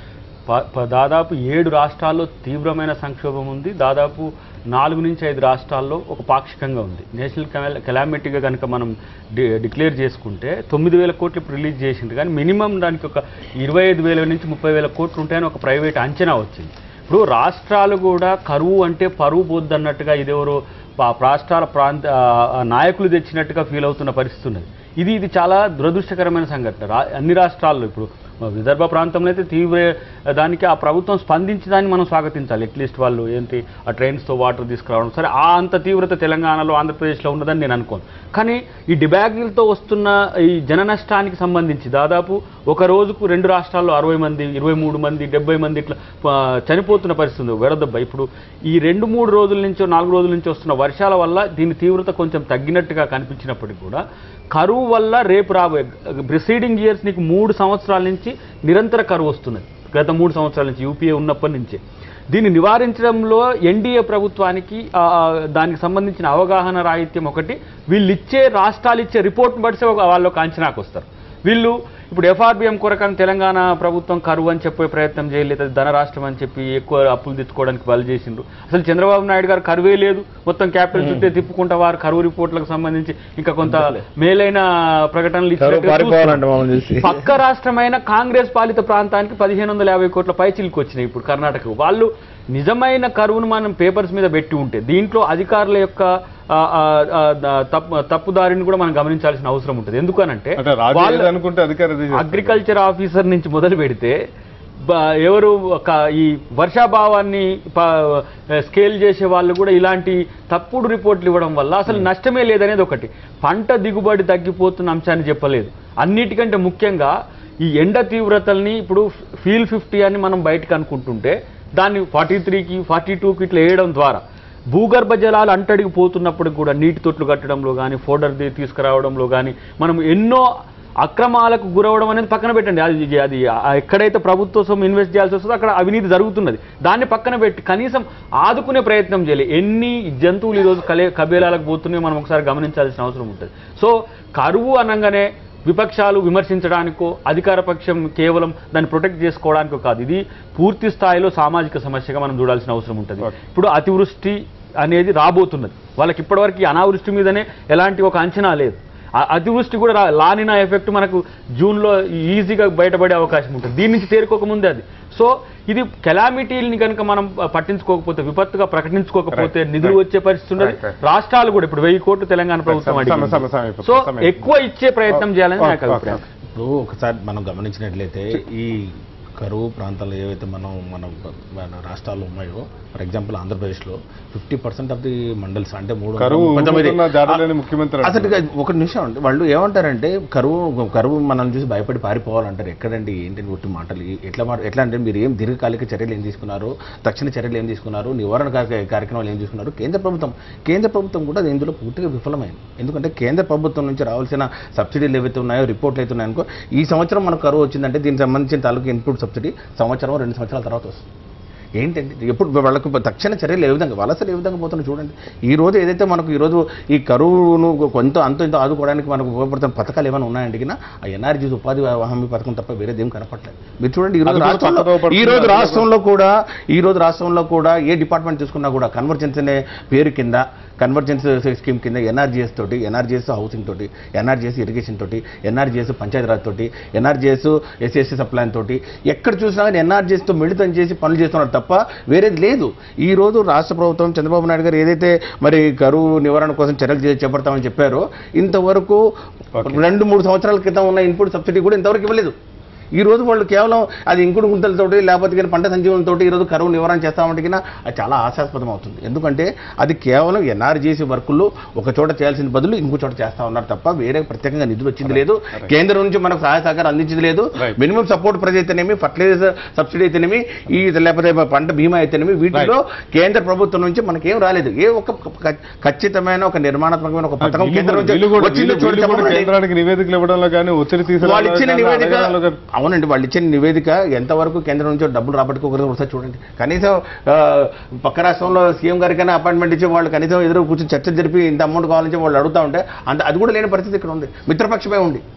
ప- ప- దాదాపు ఏడు రాష్ట్రాల్లో తీవ్రమైన సంక్షోభం ఉంది దాదాపు నాలుగు నుంచి ఐదు రాష్ట్రాల్లో ఒక పాక్షికంగా ఉంది నేషనల్ కెలా- కెలామిటీగా కనుక మనం డి డిక్లేర్ చేసుకుంటే తొమ్మిది వేల కోట్లు ఇప్పుడు రిలీజ్ చేసింది కానీ మినిమం దానికి ఒక ఇరవై ఐదు వేల నుంచి ముప్పై వేల కోట్లు ఉంటాయని ఒక ప్రైవేట్ అంచనా వచ్చింది ఇప్పుడు రాష్ట్రాలు కూడా కరువు అంటే పరువు పోద్ది అన్నట్టుగా ఇదెవరో పా- రాష్ట్రాల ప్రాంత ఆ, ఆ, నాయకులు తెచ్చినట్టుగా ఫీల్ అవుతున్న పరిస్థితి ఉన్నది ఇది ఇది చాలా దురదృష్టకరమైన సంఘటన రా అన్ని రాష్ట్రాల్లో ఇప్పుడు విదర్భ ప్రాంతంలో అయితే తీవ్ర దానికి ఆ ప్రభుత్వం స్పందించి దాన్ని మనం స్వాగతించాలి అట్లీస్ట్ వాళ్ళు ఏంటి ఆ ట్రైన్స్తో వాటర్ తీసుకురావడం సరే ఆ అంత తీవ్రత తెలంగాణలో ఆంధ్రప్రదేశ్లో ఉన్నదని నేను అనుకోను కానీ ఈ డిబ్యాగులతో వస్తున్న ఈ జన నష్టానికి సంబంధించి దాదాపు ఒక రోజుకు రెండు రాష్ట్రాల్లో అరవై మంది ఇరవై మూడు మంది డెబ్బై మంది ఇట్లా ఆ, చనిపోతున్న పరిస్థితి ఉంది వరదబ్బ ఇప్పుడు ఈ రెండు మూడు రోజుల నుంచో నాలుగు రోజుల నుంచి వస్తున్న వర్షాల వల్ల దీని తీవ్రత కొంచెం తగ్గినట్టుగా కనిపించినప్పటికీ కూడా కరువు వల్ల రేపు రాబోయే ప్రిసీడింగ్ ఇయర్స్ నీకు మూడు సంవత్సరాల నుంచి నిరంతర కరువు వస్తున్నది గత మూడు సంవత్సరాల నుంచి యూపీఏ ఉన్నప్పటి నుంచే దీన్ని నివారించడంలో ఎన్డీఏ ప్రభుత్వానికి ఆ, దానికి సంబంధించిన అవగాహన రాహిత్యం ఒకటి వీళ్ళు ఇచ్చే రాష్ట్రాలు ఇచ్చే రిపోర్ట్ని బట్టి వాళ్ళు ఒక అంచనాకు వస్తారు వీళ్ళు ఇప్పుడు ఎఫ్ఆర్బిఎం కొరకని తెలంగాణ ప్రభుత్వం కరువు అని చెప్పే ప్రయత్నం చేయలేదు అది ధన రాష్ట్రం అని చెప్పి ఎక్కువ అప్పులు తెచ్చుకోవడానికి బలి చేసిండ్రు అసలు చంద్రబాబు నాయుడు గారు కరువే లేదు మొత్తం క్యాపిటల్ చుట్టే తిప్పుకుంటా వారు కరువు రిపోర్ట్లకు సంబంధించి ఇంకా కొంత మేలైన ప్రకటనలు ఇచ్చినట్టుగా చూస్తున్నాం. పక్క రాష్ట్రమైన కాంగ్రెస్ పాలిత ప్రాంతానికి పదిహేను వందల యాభై కోట్ల పైచిలకు వచ్చినాయి ఇప్పుడు కర్ణాటక వాళ్ళు నిజమైన కరువును మనం పేపర్స్ మీద పెట్టి ఉంటే దీంట్లో అధికారుల యొక్క ఆ, ఆ, ఆ, ద- తప్పు తప్పుదారిని కూడా మనం గమనించాల్సిన అవసరం ఉంటుంది ఎందుకనంటే అంటే రాజు వాళ్ళ- అనుకుంటే అధికారి అదే చేస్తారు. అగ్రికల్చర్ ఆఫీసర్ నుంచి మొదలు పెడితే బ- ఎవరు ఒక ఈ వర్షాభావాన్ని ప- స్కేల్ చేసే వాళ్ళు కూడా ఇలాంటి తప్పుడు రిపోర్ట్లు ఇవ్వడం వల్ల అసలు నష్టమే లేదనేది ఒకటి పంట దిగుబడి తగ్గిపోతున్న అంశాన్ని చెప్పలేదు అన్నిటికంటే ముఖ్యంగా ఈ ఎండ తీవ్రతల్ని ఇప్పుడు ఫీల్ ఫిఫ్టీ అని మనం బయటకు అనుకుంటుంటే దాన్ని ఫార్టీ త్రీకి ఫార్టీ టూకి ఇట్లా వేయడం ద్వారా భూగర్భ జలాలు అంటడికి పోతున్నప్పుడు కూడా నీటి తొట్లు కట్టడంలో కానీ ఫోడర్ తీసుకురావడంలో కానీ మనం ఎన్నో అక్రమాలకు గురవడం అనేది పక్కన పెట్టండి అది అది ఆ ఎక్కడైతే ప్రభుత్వ సొమ్ము ఇన్వెస్ట్ చేయాల్సి వస్తుందో అక్కడ అవినీతి జరుగుతున్నది దాన్ని పక్కన పెట్టి కనీసం ఆదుకునే ప్రయత్నం చేయాలి ఎన్ని జంతువులు ఈరోజు కలే కబేలాలకు పోతున్నాయో మనం ఒకసారి గమనించాల్సిన అవసరం ఉంటుంది సో కరువు అనగానే విపక్షాలు విమర్శించడానికో అధికార పక్షం కేవలం దాన్ని ప్రొటెక్ట్ చేసుకోవడానికో కాదు ఇది పూర్తి స్థాయిలో సామాజిక సమస్యగా మనం చూడాల్సిన అవసరం ఉంటుంది ఇప్పుడు అతివృష్టి అనేది రాబోతున్నది వాళ్ళకి ఇప్పటివరకు ఈ అనావృష్టి మీదనే ఎలాంటి ఒక అంచనా లేదు ఆ అతివృష్టి కూడా రా- లానినా ఎఫెక్ట్ మనకు జూన్లో ఈజీగా బయటపడే అవకాశం ఉంటుంది దీని నుంచి తేరుకోకముందే అది సో ఇది కెలామిటీని కనుక మనం పట్టించుకోకపోతే విపత్తుగా ప్రకటించుకోకపోతే నిధులు వచ్చే పరిస్థితి ఉండదు Right, right. రాష్ట్రాలు కూడా ఇప్పుడు వెయ్యి కోట్లు తెలంగాణ ప్రభుత్వం సమ- అడిగింది. సమ- సమ- అయిపోతుంది. సో సమయం. ఎక్కువ ఇచ్చే ప్రయత్నం చేయాలని నాకు ఓకే, అభిప్రాయం ఓకే. ఇప్పుడు ఒకసారి మనం గమనించినట్లయితే ఈ కరువు ప్రాంతాల్లో ఏవైతే మనం మన మన రాష్ట్రాలు ఉన్నాయో ఫర్ ఎగ్జాంపుల్ ఆంధ్రప్రదేశ్లో fifty percent of the mandals అంటే మూడు వందల కరువు ముప్పై తొమ్మిది- ఊరుకుతున్న జాడలేని ముఖ్యమంత్రి అసలు ఇక ఒక నిమిషం అండి వాళ్ళు ఏమంటారంటే కరువు కరువు మనం చూసి భయపడి పారిపోవాలంటారు ఎక్కడండి ఏంటంటే ఒట్టి మాటలు ఈ- ఎట్లా మాట ఎట్లా అంటే మీరు ఏం దీర్ఘకాలిక చర్యలు ఏం తీసుకున్నారు తక్షణ చర్యలు ఏం తీసుకున్నారు నివారణ కార్య- కార్యక్రమాలు ఏం తీసుకున్నారు కేంద్ర ప్రభుత్వం కేంద్ర ప్రభుత్వం కూడా ఇందులో పూర్తిగా విఫలమైంది ఎందుకంటే కేంద్ర ప్రభుత్వం నుంచి రావాల్సిన సబ్సిడీలు ఏవైతే ఉన్నాయో రిపోర్ట్లు అయితే ఉన్నాయనుకో ఈ సంవత్సరం మనకు కరువు వచ్చిందంటే దీనికి సంబంధించిన తాలూకు ఇన్పుట్ సబ్సిడీ సంవత్సరం రెండు సంవత్సరాల తర్వాత వస్తుంది ఏంటంటే ఎప్పుడు వాళ్ళకు తక్షణ చర్యలు ఏ విధంగా వలసలు ఏ విధంగా పోతున్నాయి చూడండి ఈ రోజు ఏదైతే మనకు ఈ రోజు ఈ కరువును కొంత అంత ఇంత ఆదుకోవడానికి మనకు ఉపయోగపడుతున్న పథకాలు ఏమైనా ఉన్నాయంటే కినా ఆ ఎన్ఆర్జీ ఉపాధి హామీ పథకం తప్ప వేరేది ఏం కనపట్లేదు మీరు చూడండి ఈ రోజు అది కూడా రాష్ట్రంలో పక్కదో పడుతుంది. ఈ రోజు రాష్ట్రంలో కూడా ఈ రోజు రాష్ట్రంలో కూడా ఏ డిపార్ట్మెంట్ తీసుకున్నా కూడా కన్వర్జెన్స్ అనే పేరు కింద కన్వర్జెన్స్ స్కీమ్ కింద ఎన్ఆర్జీఎస్ తోటి ఎన్ఆర్జీఎస్ హౌసింగ్ తోటి ఎన్ఆర్జీఎస్ ఇరిగేషన్ తోటి ఎన్ఆర్జీఎస్ పంచాయతీరాజ్ తోటి ఎన్ఆర్జీఎస్ ఎస్ఎస్సీ సప్లైన్ తోటి ఎక్కడ చూసినా కానీ ఎన్ఆర్జీఎస్తో మిళితం చేసి పనులు చేస్తున్నారు తప్ప వేరేది లేదు ఈ రోజు రాష్ట్ర ప్రభుత్వం చంద్రబాబు నాయుడు గారు ఏదైతే మరి కరువు నివారణ కోసం చర్యలు చే- చేపడతామని చెప్పారో ఇంతవరకు రెండు మూడు సంవత్సరాల క్రితం ఉన్న ఇన్పుట్ సబ్సిడీ కూడా ఇంతవరకు ఇవ్వలేదు ఈ రోజు వాళ్ళు కేవలం అది ఇంకుడు గుంతలతోటి లేకపోతే కానీ పంట సంజీవనతోటి ఈ రోజు కరువు నివారణ చేస్తామంటే కినా అది చాలా ఆశాస్పదం అవుతుంది ఎందుకంటే అది కేవలం ఎన్ఆర్జీసీ వర్కుల్లో ఒక చోట చేయాల్సిన బదులు ఇంకో చోట చేస్తా ఉన్నారు తప్ప వేరే ప్రత్యేకంగా నిధులు వచ్చింది లేదు కేంద్రం నుంచి మనకు సహాయ సహకారం అందించింది లేదు Right. మినిమం సపోర్ట్ ప్రైజ్ అయితేనేమి ఫర్టిలైజర్ సబ్సిడీ అయితేనేమి ఈ లేకపోతే పంట బీమా అయితేనేమి వీటిలో కేంద్ర ప్రభుత్వం నుంచి మనకేం రాలేదు ఏ ఒక క- ఖచ్చితమైన ఒక నిర్మాణాత్మకమైన ఒక పథకం వీళ్ళు కేంద్రం కూడా- నుంచి వీళ్ళు కూడా- వచ్చిందో వీళ్ళు- వీళ్ళు కూడా చూడండి కేంద్రానికి నివేదికలు ఇవ్వడంలో కానీ ఒత్తిడి వాళ్ళు ఇచ్చిన తీసుకురావడంలో నివేదిక కానీ అడగడంలో కానీ అవునండి వాళ్ళు ఇచ్చిన నివేదిక ఎంతవరకు కేంద్రం నుంచి డబ్బులు రాబట్టుకోగలరు ఒకసారి చూడండి కనీసం ఆ, పక్క రాష్ట్రంలో సీఎం గారికైనా అపాయింట్మెంట్ ఇచ్చి వాళ్ళు కనీసం ఎదురు కూర్చొని చర్చ జరిపి ఇంత అమౌంట్ కావాలని చెప్పి వాళ్ళు అడుగుతా ఉంటే అంత అది కూడా లేని పరిస్థితి ఇక్కడ ఉంది మిత్రపక్షమే ఉంది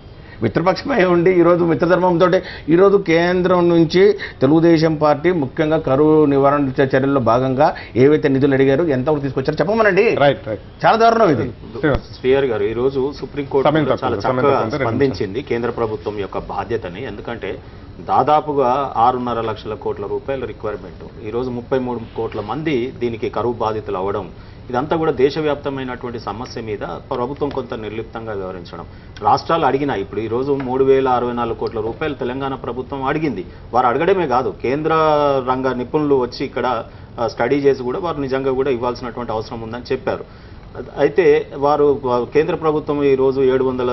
మిత్రపక్షమే ఉండి ఈరోజు మిత్రధర్మంతో ఈరోజు కేంద్రం నుంచి తెలుగుదేశం పార్టీ ముఖ్యంగా కరువు నివారణ చ- చర్యల్లో భాగంగా ఏవైతే నిధులు అడిగారో ఎంతవరకు తీసుకొచ్చారో చెప్పమనండి రైట్ రైట్ చాలా దారుణం ఇది శ్రీనివాస్ స్పీయర్ గారు ఈ రోజు సుప్రీంకోర్టు సమయం కూడా తక్కువ, చాలా సమయం చక్కగా తక్కువ ఉంది, రెండు స్పందించింది కేంద్ర ప్రభుత్వం యొక్క బాధ్యతని ఎందుకంటే దాదాపుగా ఆరున్నర లక్షల కోట్ల రూపాయల రిక్వైర్మెంట్ ఈ రోజు ముప్పై మూడు కోట్ల మంది దీనికి కరువు బాధితులు అవ్వడం ఇదంతా కూడా దేశవ్యాప్తమైనటువంటి సమస్య మీద ప్రభుత్వం కొంత నిర్లిప్తంగా వ్యవహరించడం రాష్ట్రాలు అడిగినాయి ఇప్పుడు ఈ రోజు మూడు వేల అరవై నాలుగు కోట్ల రూపాయలు తెలంగాణ ప్రభుత్వం అడిగింది వారు అడగడమే కాదు కేంద్ర రంగ నిపుణులు వచ్చి ఇక్కడ ఆ, స్టడీ చేసి కూడా వారు నిజంగా కూడా ఇవ్వాల్సినటువంటి అవసరం ఉందని చెప్పారు అయితే వారు వా- కేంద్ర ప్రభుత్వం ఈ రోజు ఏడు వందల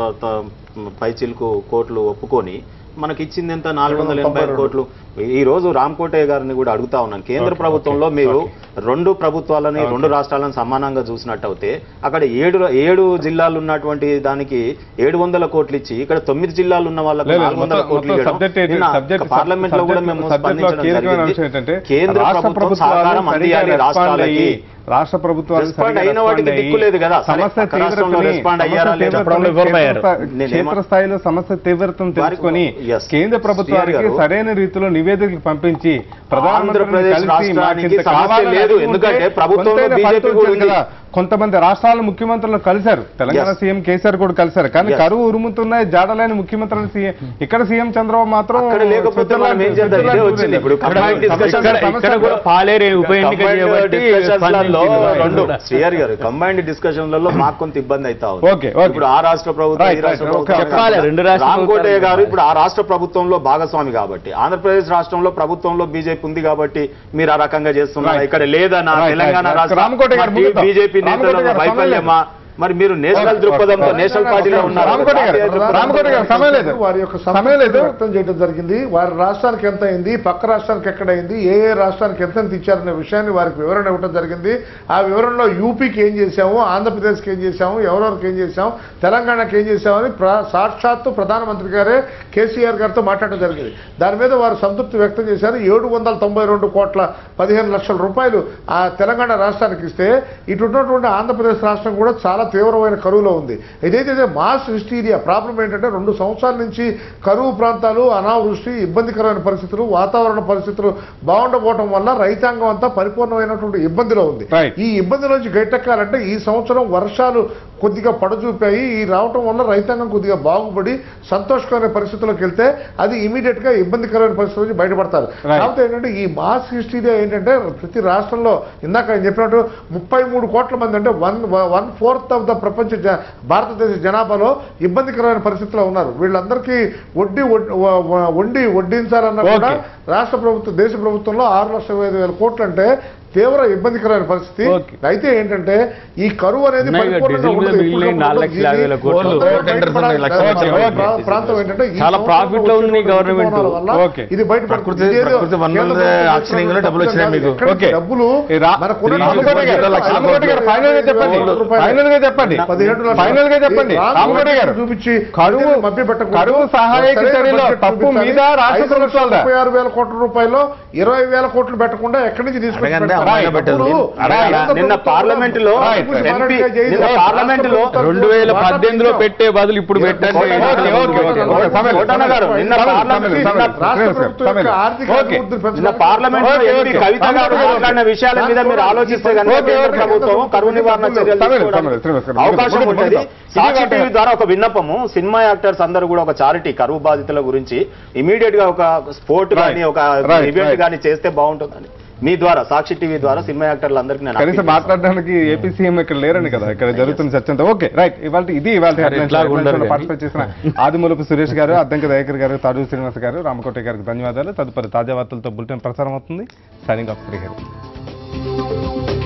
పైచిలకు కోట్లు ఒప్పుకొని మనకి ఇచ్చింది ఎంత నాలుగు వందల ఎనభై కోట్లు ఈ రోజు రామ్కోటయ్య గారిని కూడా అడుగుతా ఉన్నాను కేంద్ర ప్రభుత్వంలో మీరు రెండు ప్రభుత్వాలని రెండు రాష్ట్రాలను సమానంగా చూసినట్టు అయితే అక్కడ ఏడు ఏడు జిల్లాలు ఉన్నటువంటి దానికి ఏడు వందల కోట్లు ఇచ్చి ఇక్కడ తొమ్మిది జిల్లాలు ఉన్న వాళ్ళకి లేదు, నాలుగు వందల మొత్తం- కోట్లు మొత్తం ఇవ్వడం subject ఏంటి- నిన్న subject- పార్లమెంట్ లో కూడా మేము subject లో స్పందించడం కీలకమైన జరిగింది. అంశం ఏంటంటే కేంద్ర రాష్ట్ర ప్రభుత్వం ప్రభుత్వాలు సహకారం సరిగా అందియాలి respond రాష్ట్రాలకి అయ్యి, రాష్ట్ర ప్రభుత్వాలు Respond సరిగా అయిన వాటికి respond దిక్కు అయ్యి, లేదు కదా. సరే, సమస్య పక్క రాష్ట్రంలో తీవ్రతని- respond సమస్య అయ్యారా లేదా? తీవ్రతని చెప్పడంలో విఫలమయ్యారు. క్షేత్ర- నేనేమో- క్షేత్రస్థాయిలో సమస్య తీవ్రతను తెలుసుకొని Yes. కేంద్ర ప్రభుత్వానికి గారు, సరైన రీతిలో నివేదికలు పంపించి ప్రధానమంత్రిని ఆంధ్రప్రదేశ్ కలిసి రాష్ట్రానికి మాకింత సమస్య కావాలని లేదు. అడిగి ఎందుకంటే ఉంటే ప్రభుత్వంలో కొంతైనా BJP ఫలితం కూడా వచ్చేది ఉంది. కదా. కొంతమంది రాష్ట్రాల ముఖ్యమంత్రులను కలిశారు తెలంగాణ Yes. సీఎం కేసీఆర్ కూడా కలిశారు కానీ Yes. కరువు ఉరుముతున్నాయి జాడలేని ముఖ్యమంత్రులు సీఎం ఇక్కడ సీఎం చంద్రబాబు మాత్రం అక్కడ లేకపోతే మనం ఏం చేద్దాం? ఇదే వచ్చింది ఇప్పుడు. Combined discussions ఇక్కడ ఇక్కడ కూడా పాలేరు ఉప ఎన్నిక చేయబట్టి డిస్కషన్లలో స్పందించింది. రెండు శ్రీహరి గారు కంబైన్డ్ డిస్కషన్లలో మాకు కొంత ఇబ్బంది అవుతా ఉంది ఓకే, ఓకే. ఇప్పుడు ఆ రాష్ట్ర ప్రభుత్వం Right, ఈ రాష్ట్ర right. ప్రభుత్వం Okay, చెప్పాలి, రెండు రాష్ట్ర రామ్ కోటయ్య ప్రభుత్వాలు గారు ఇప్పుడు ఆ రాష్ట్ర ప్రభుత్వంలో భాగస్వామి కాబట్టి ఆంధ్రప్రదేశ్ రాష్ట్రంలో ప్రభుత్వంలో బీజేపీ ఉంది కాబట్టి మీరు ఆ రకంగా చేస్తున్నారు Right. ఇక్కడ లేదన్నా Right, తెలంగాణ right. రాష్ట్ర రామకోటయ్య గారు ముందుకు. బీజేపీ రామకోటయ్య నేతల గారు వైఫల్యమా మరి మీరు నేషనల్ Okay, దృక్పథంతో okay. నేషనల్ పార్టీలో ఉన్నారు రామకోటయ్య గారు, జాతీయ దృక్పథంతో రామకోటయ్య గారు, సమయం లేదు. వారి యొక్క సమయం సమయం లేదు. వ్యక్తం చేయడం జరిగింది వారి రాష్ట్రానికి ఎంత అయింది పక్క రాష్ట్రానికి ఎక్కడ అయింది ఏ ఏ రాష్ట్రానికి ఎంత ఎంత ఇచ్చారనే విషయాన్ని వారికి వివరణ ఇవ్వడం జరిగింది ఆ వివరణలో యూపీకి ఏం చేశాము ఆంధ్రప్రదేశ్కి ఏం చేశాము ఎవరెవరికి ఏం చేశాము తెలంగాణకి ఏం చేశామని ప్ర సాక్షాత్తు ప్రధానమంత్రి గారే కేసీఆర్ గారితో మాట్లాడడం జరిగింది దాని మీద వారు సంతృప్తి వ్యక్తం చేశారు ఏడు వందల తొంభై రెండు కోట్ల పదిహేను లక్షల రూపాయలు ఆ తెలంగాణ రాష్ట్రానికి ఇస్తే ఇటు ఉన్నటువంటి ఆంధ్రప్రదేశ్ రాష్ట్రం కూడా చాలా తీవ్రమైన కరువులో ఉంది ఇదైతే మాస్ హిస్టీరియా ప్రాబ్లం ఏంటంటే రెండు సంవత్సరాల నుంచి కరువు ప్రాంతాలు అనావృష్టి ఇబ్బందికరమైన పరిస్థితులు వాతావరణ పరిస్థితులు బాగుండకపోవడం వల్ల రైతాంగం అంతా పరిపూర్ణమైనటువంటి ఇబ్బందిలో ఉంది Right. ఈ ఇబ్బంది నుంచి గట్టెక్కాలంటే ఈ సంవత్సరం వర్షాలు కొద్దిగా పడచూపాయి ఈ రావటం వల్ల రైతాంగం కొద్దిగా బాగుపడి సంతోషకరమైన పరిస్థితుల్లోకి వెళ్తే అది ఇమీడియట్ గా ఇబ్బందికరమైన పరిస్థితుల నుంచి బయటపడతారు Right. కాకపోతే ఏంటంటే ఈ మాస్ హిస్టీరియా ఏంటంటే ప్రతి రాష్ట్రంలో ఇందాక ఆయన చెప్పినట్టు ముప్పై మూడు కోట్ల మంది అంటే one one fourth of the ప్రపంచ జ- భారతదేశ జనాభాలో ఇబ్బందికరమైన పరిస్థితిలో ఉన్నారు వీళ్ళందరికీ వడ్డీ వడ్- వ- వ- వడ్డీ వడ్డించాలన్నా కూడా Okay. రాష్ట్ర ప్రభుత్వం దేశ ప్రభుత్వంలో ఆరు లక్షల ఐదు వేల కోట్లు అంటే తీవ్ర ఇబ్బందికరమైన పరిస్థితి Okay. అయితే ఏంటంటే ఈ కరువు అనేది ఉన్నాయి కదా, పరిపూర్ణంగా డీజిల్ మీద ఉండదు. మిగిలిన ఎప్పుడు నాలుగు లక్షల యాభై వేల కోట్లు. తొందరగా ఓ టెండర్స్ ఉన్నాయి, బయటపడాలి. లక్ష లక్షల ప్రా- కోట్లు. ప్రాంతం ఏంటంటే ఈ చాలా సంవత్సరంలో profit లో ఉంది వచ్చేటువంటి గవర్నమెంట్. రుతుపవనాల వల్ల Okay. ఇది బయట ప్రకృతి- ప్రకృతి వనరుల auctioning లో డబ్బులు వచ్చినాయి మీకు. Okay. డబ్బులు ఈ రా- మనకున్న రామకోటి గారు, లక్షల రామకోటి గారు, ఫైనల్ గా చెప్పండి రూపాయలు. ఫైనల్ గా చెప్పండి పదిహేడు లక్షలు. ఫైనల్ గా చెప్పండి ఈ రామ్ రామకోటి గారు చూపించి కరువు ప్రజల్ని మభ్యపెట్టకూడదు. కరువు సహాయక సరైన చర్యలో బడ్జెట్ తప్పు చూపించాలి. మీద రాష్ట్ర ఐదు లక్షల ప్రభుత్వాలదా ముప్పై ఆరు వేల కోట్ల రూపాయల్లో ఇరవై వేల కోట్లు పెట్టకుండా ఎక్కడి నుంచి తీసుకొచ్చి అడగండి, పెడతారు? అమ్మాయిని పెట్టండి. డబ్బులు అడగండి. కేంద్ర నిన్న ప్రభుత్వం పార్లమెంట్ లో Right, డబ్బులు right. మారాడిగా చేసి నిన్న రాష్ట్ర పార్లమెంట్ లో ప్రభుత్వం రెండు వేల వాటా పద్దెనిమిదిలో ఇచ్చాం. పెట్టే బదులు ఇప్పుడు పెట్టండి ఓకే, ఓకే, ఓకే, ఓకే. సమయం లేదు, కోటన్న గారు, నిన్న సమయం లేదు, పార్లమెంట్ సమయం లేదు, రాష్ట్ర సమయం లేదు, ప్రభుత్వం సమయం యొక్క లేదు. ఆర్థిక ఓకే. అభివృద్ధిని నిన్న పెంచడానికి పార్లమెంట్ లో ఓకే, ఎంపీ ఓకే. కవిత గారు ఓకే, ఓకే. మాట్లాడిన విషయాల మీద మీరు ఆలోచిస్తే కనుక ఓకే, కేంద్ర ఓకే. ప్రభుత్వం కరువు నివారణ చర్యలు సమయం లేదు, తీసుకోవడానికి సమయం లేదు, శ్రీనివాస్ గారు. అవకాశం ముగిద్దాం, ఉంటుంది ముగిద్దాం. సాక్షి ఇది టీవీ ద్వారా ఒక విన్నపము సినిమా యాక్టర్స్ అందరూ కూడా ఒక చారిటీ కరువు బాధితుల గురించి ఇమీడియట్ గా ఒక స్పోర్ట్ Right. కానీ ఒక Right, ఈవెంట్ right. కానీ చేస్తే బాగుంటుందని మీ ద్వారా సాక్షి టీవీ ద్వారా సినిమా యాక్టర్లు అందరికీ నేను కనీసం appeal చేస్తాను. మాట్లాడడానికి ఏపీ సీఎం ఇక్కడ లేరని కదా ఇక్కడ జరుగుతున్న చర్చ అంతా ఓకే రైట్ ఇవాళ ఇది ఇవాళ ఎట్లా ఉండరు కానీ. పార్టిసిపేట్ చేసిన ఆదిమూలపు సురేష్ గారు అద్దంక దయాకర్ గారు తాడు శ్రీనివాస్ గారు రామకోటి గారికి ధన్యవాదాలు తదుపరి తాజా వార్తలతో బులెటిన్ ప్రసారం అవుతుంది సైనింగ్ ఆఫ్ శ్రీహరి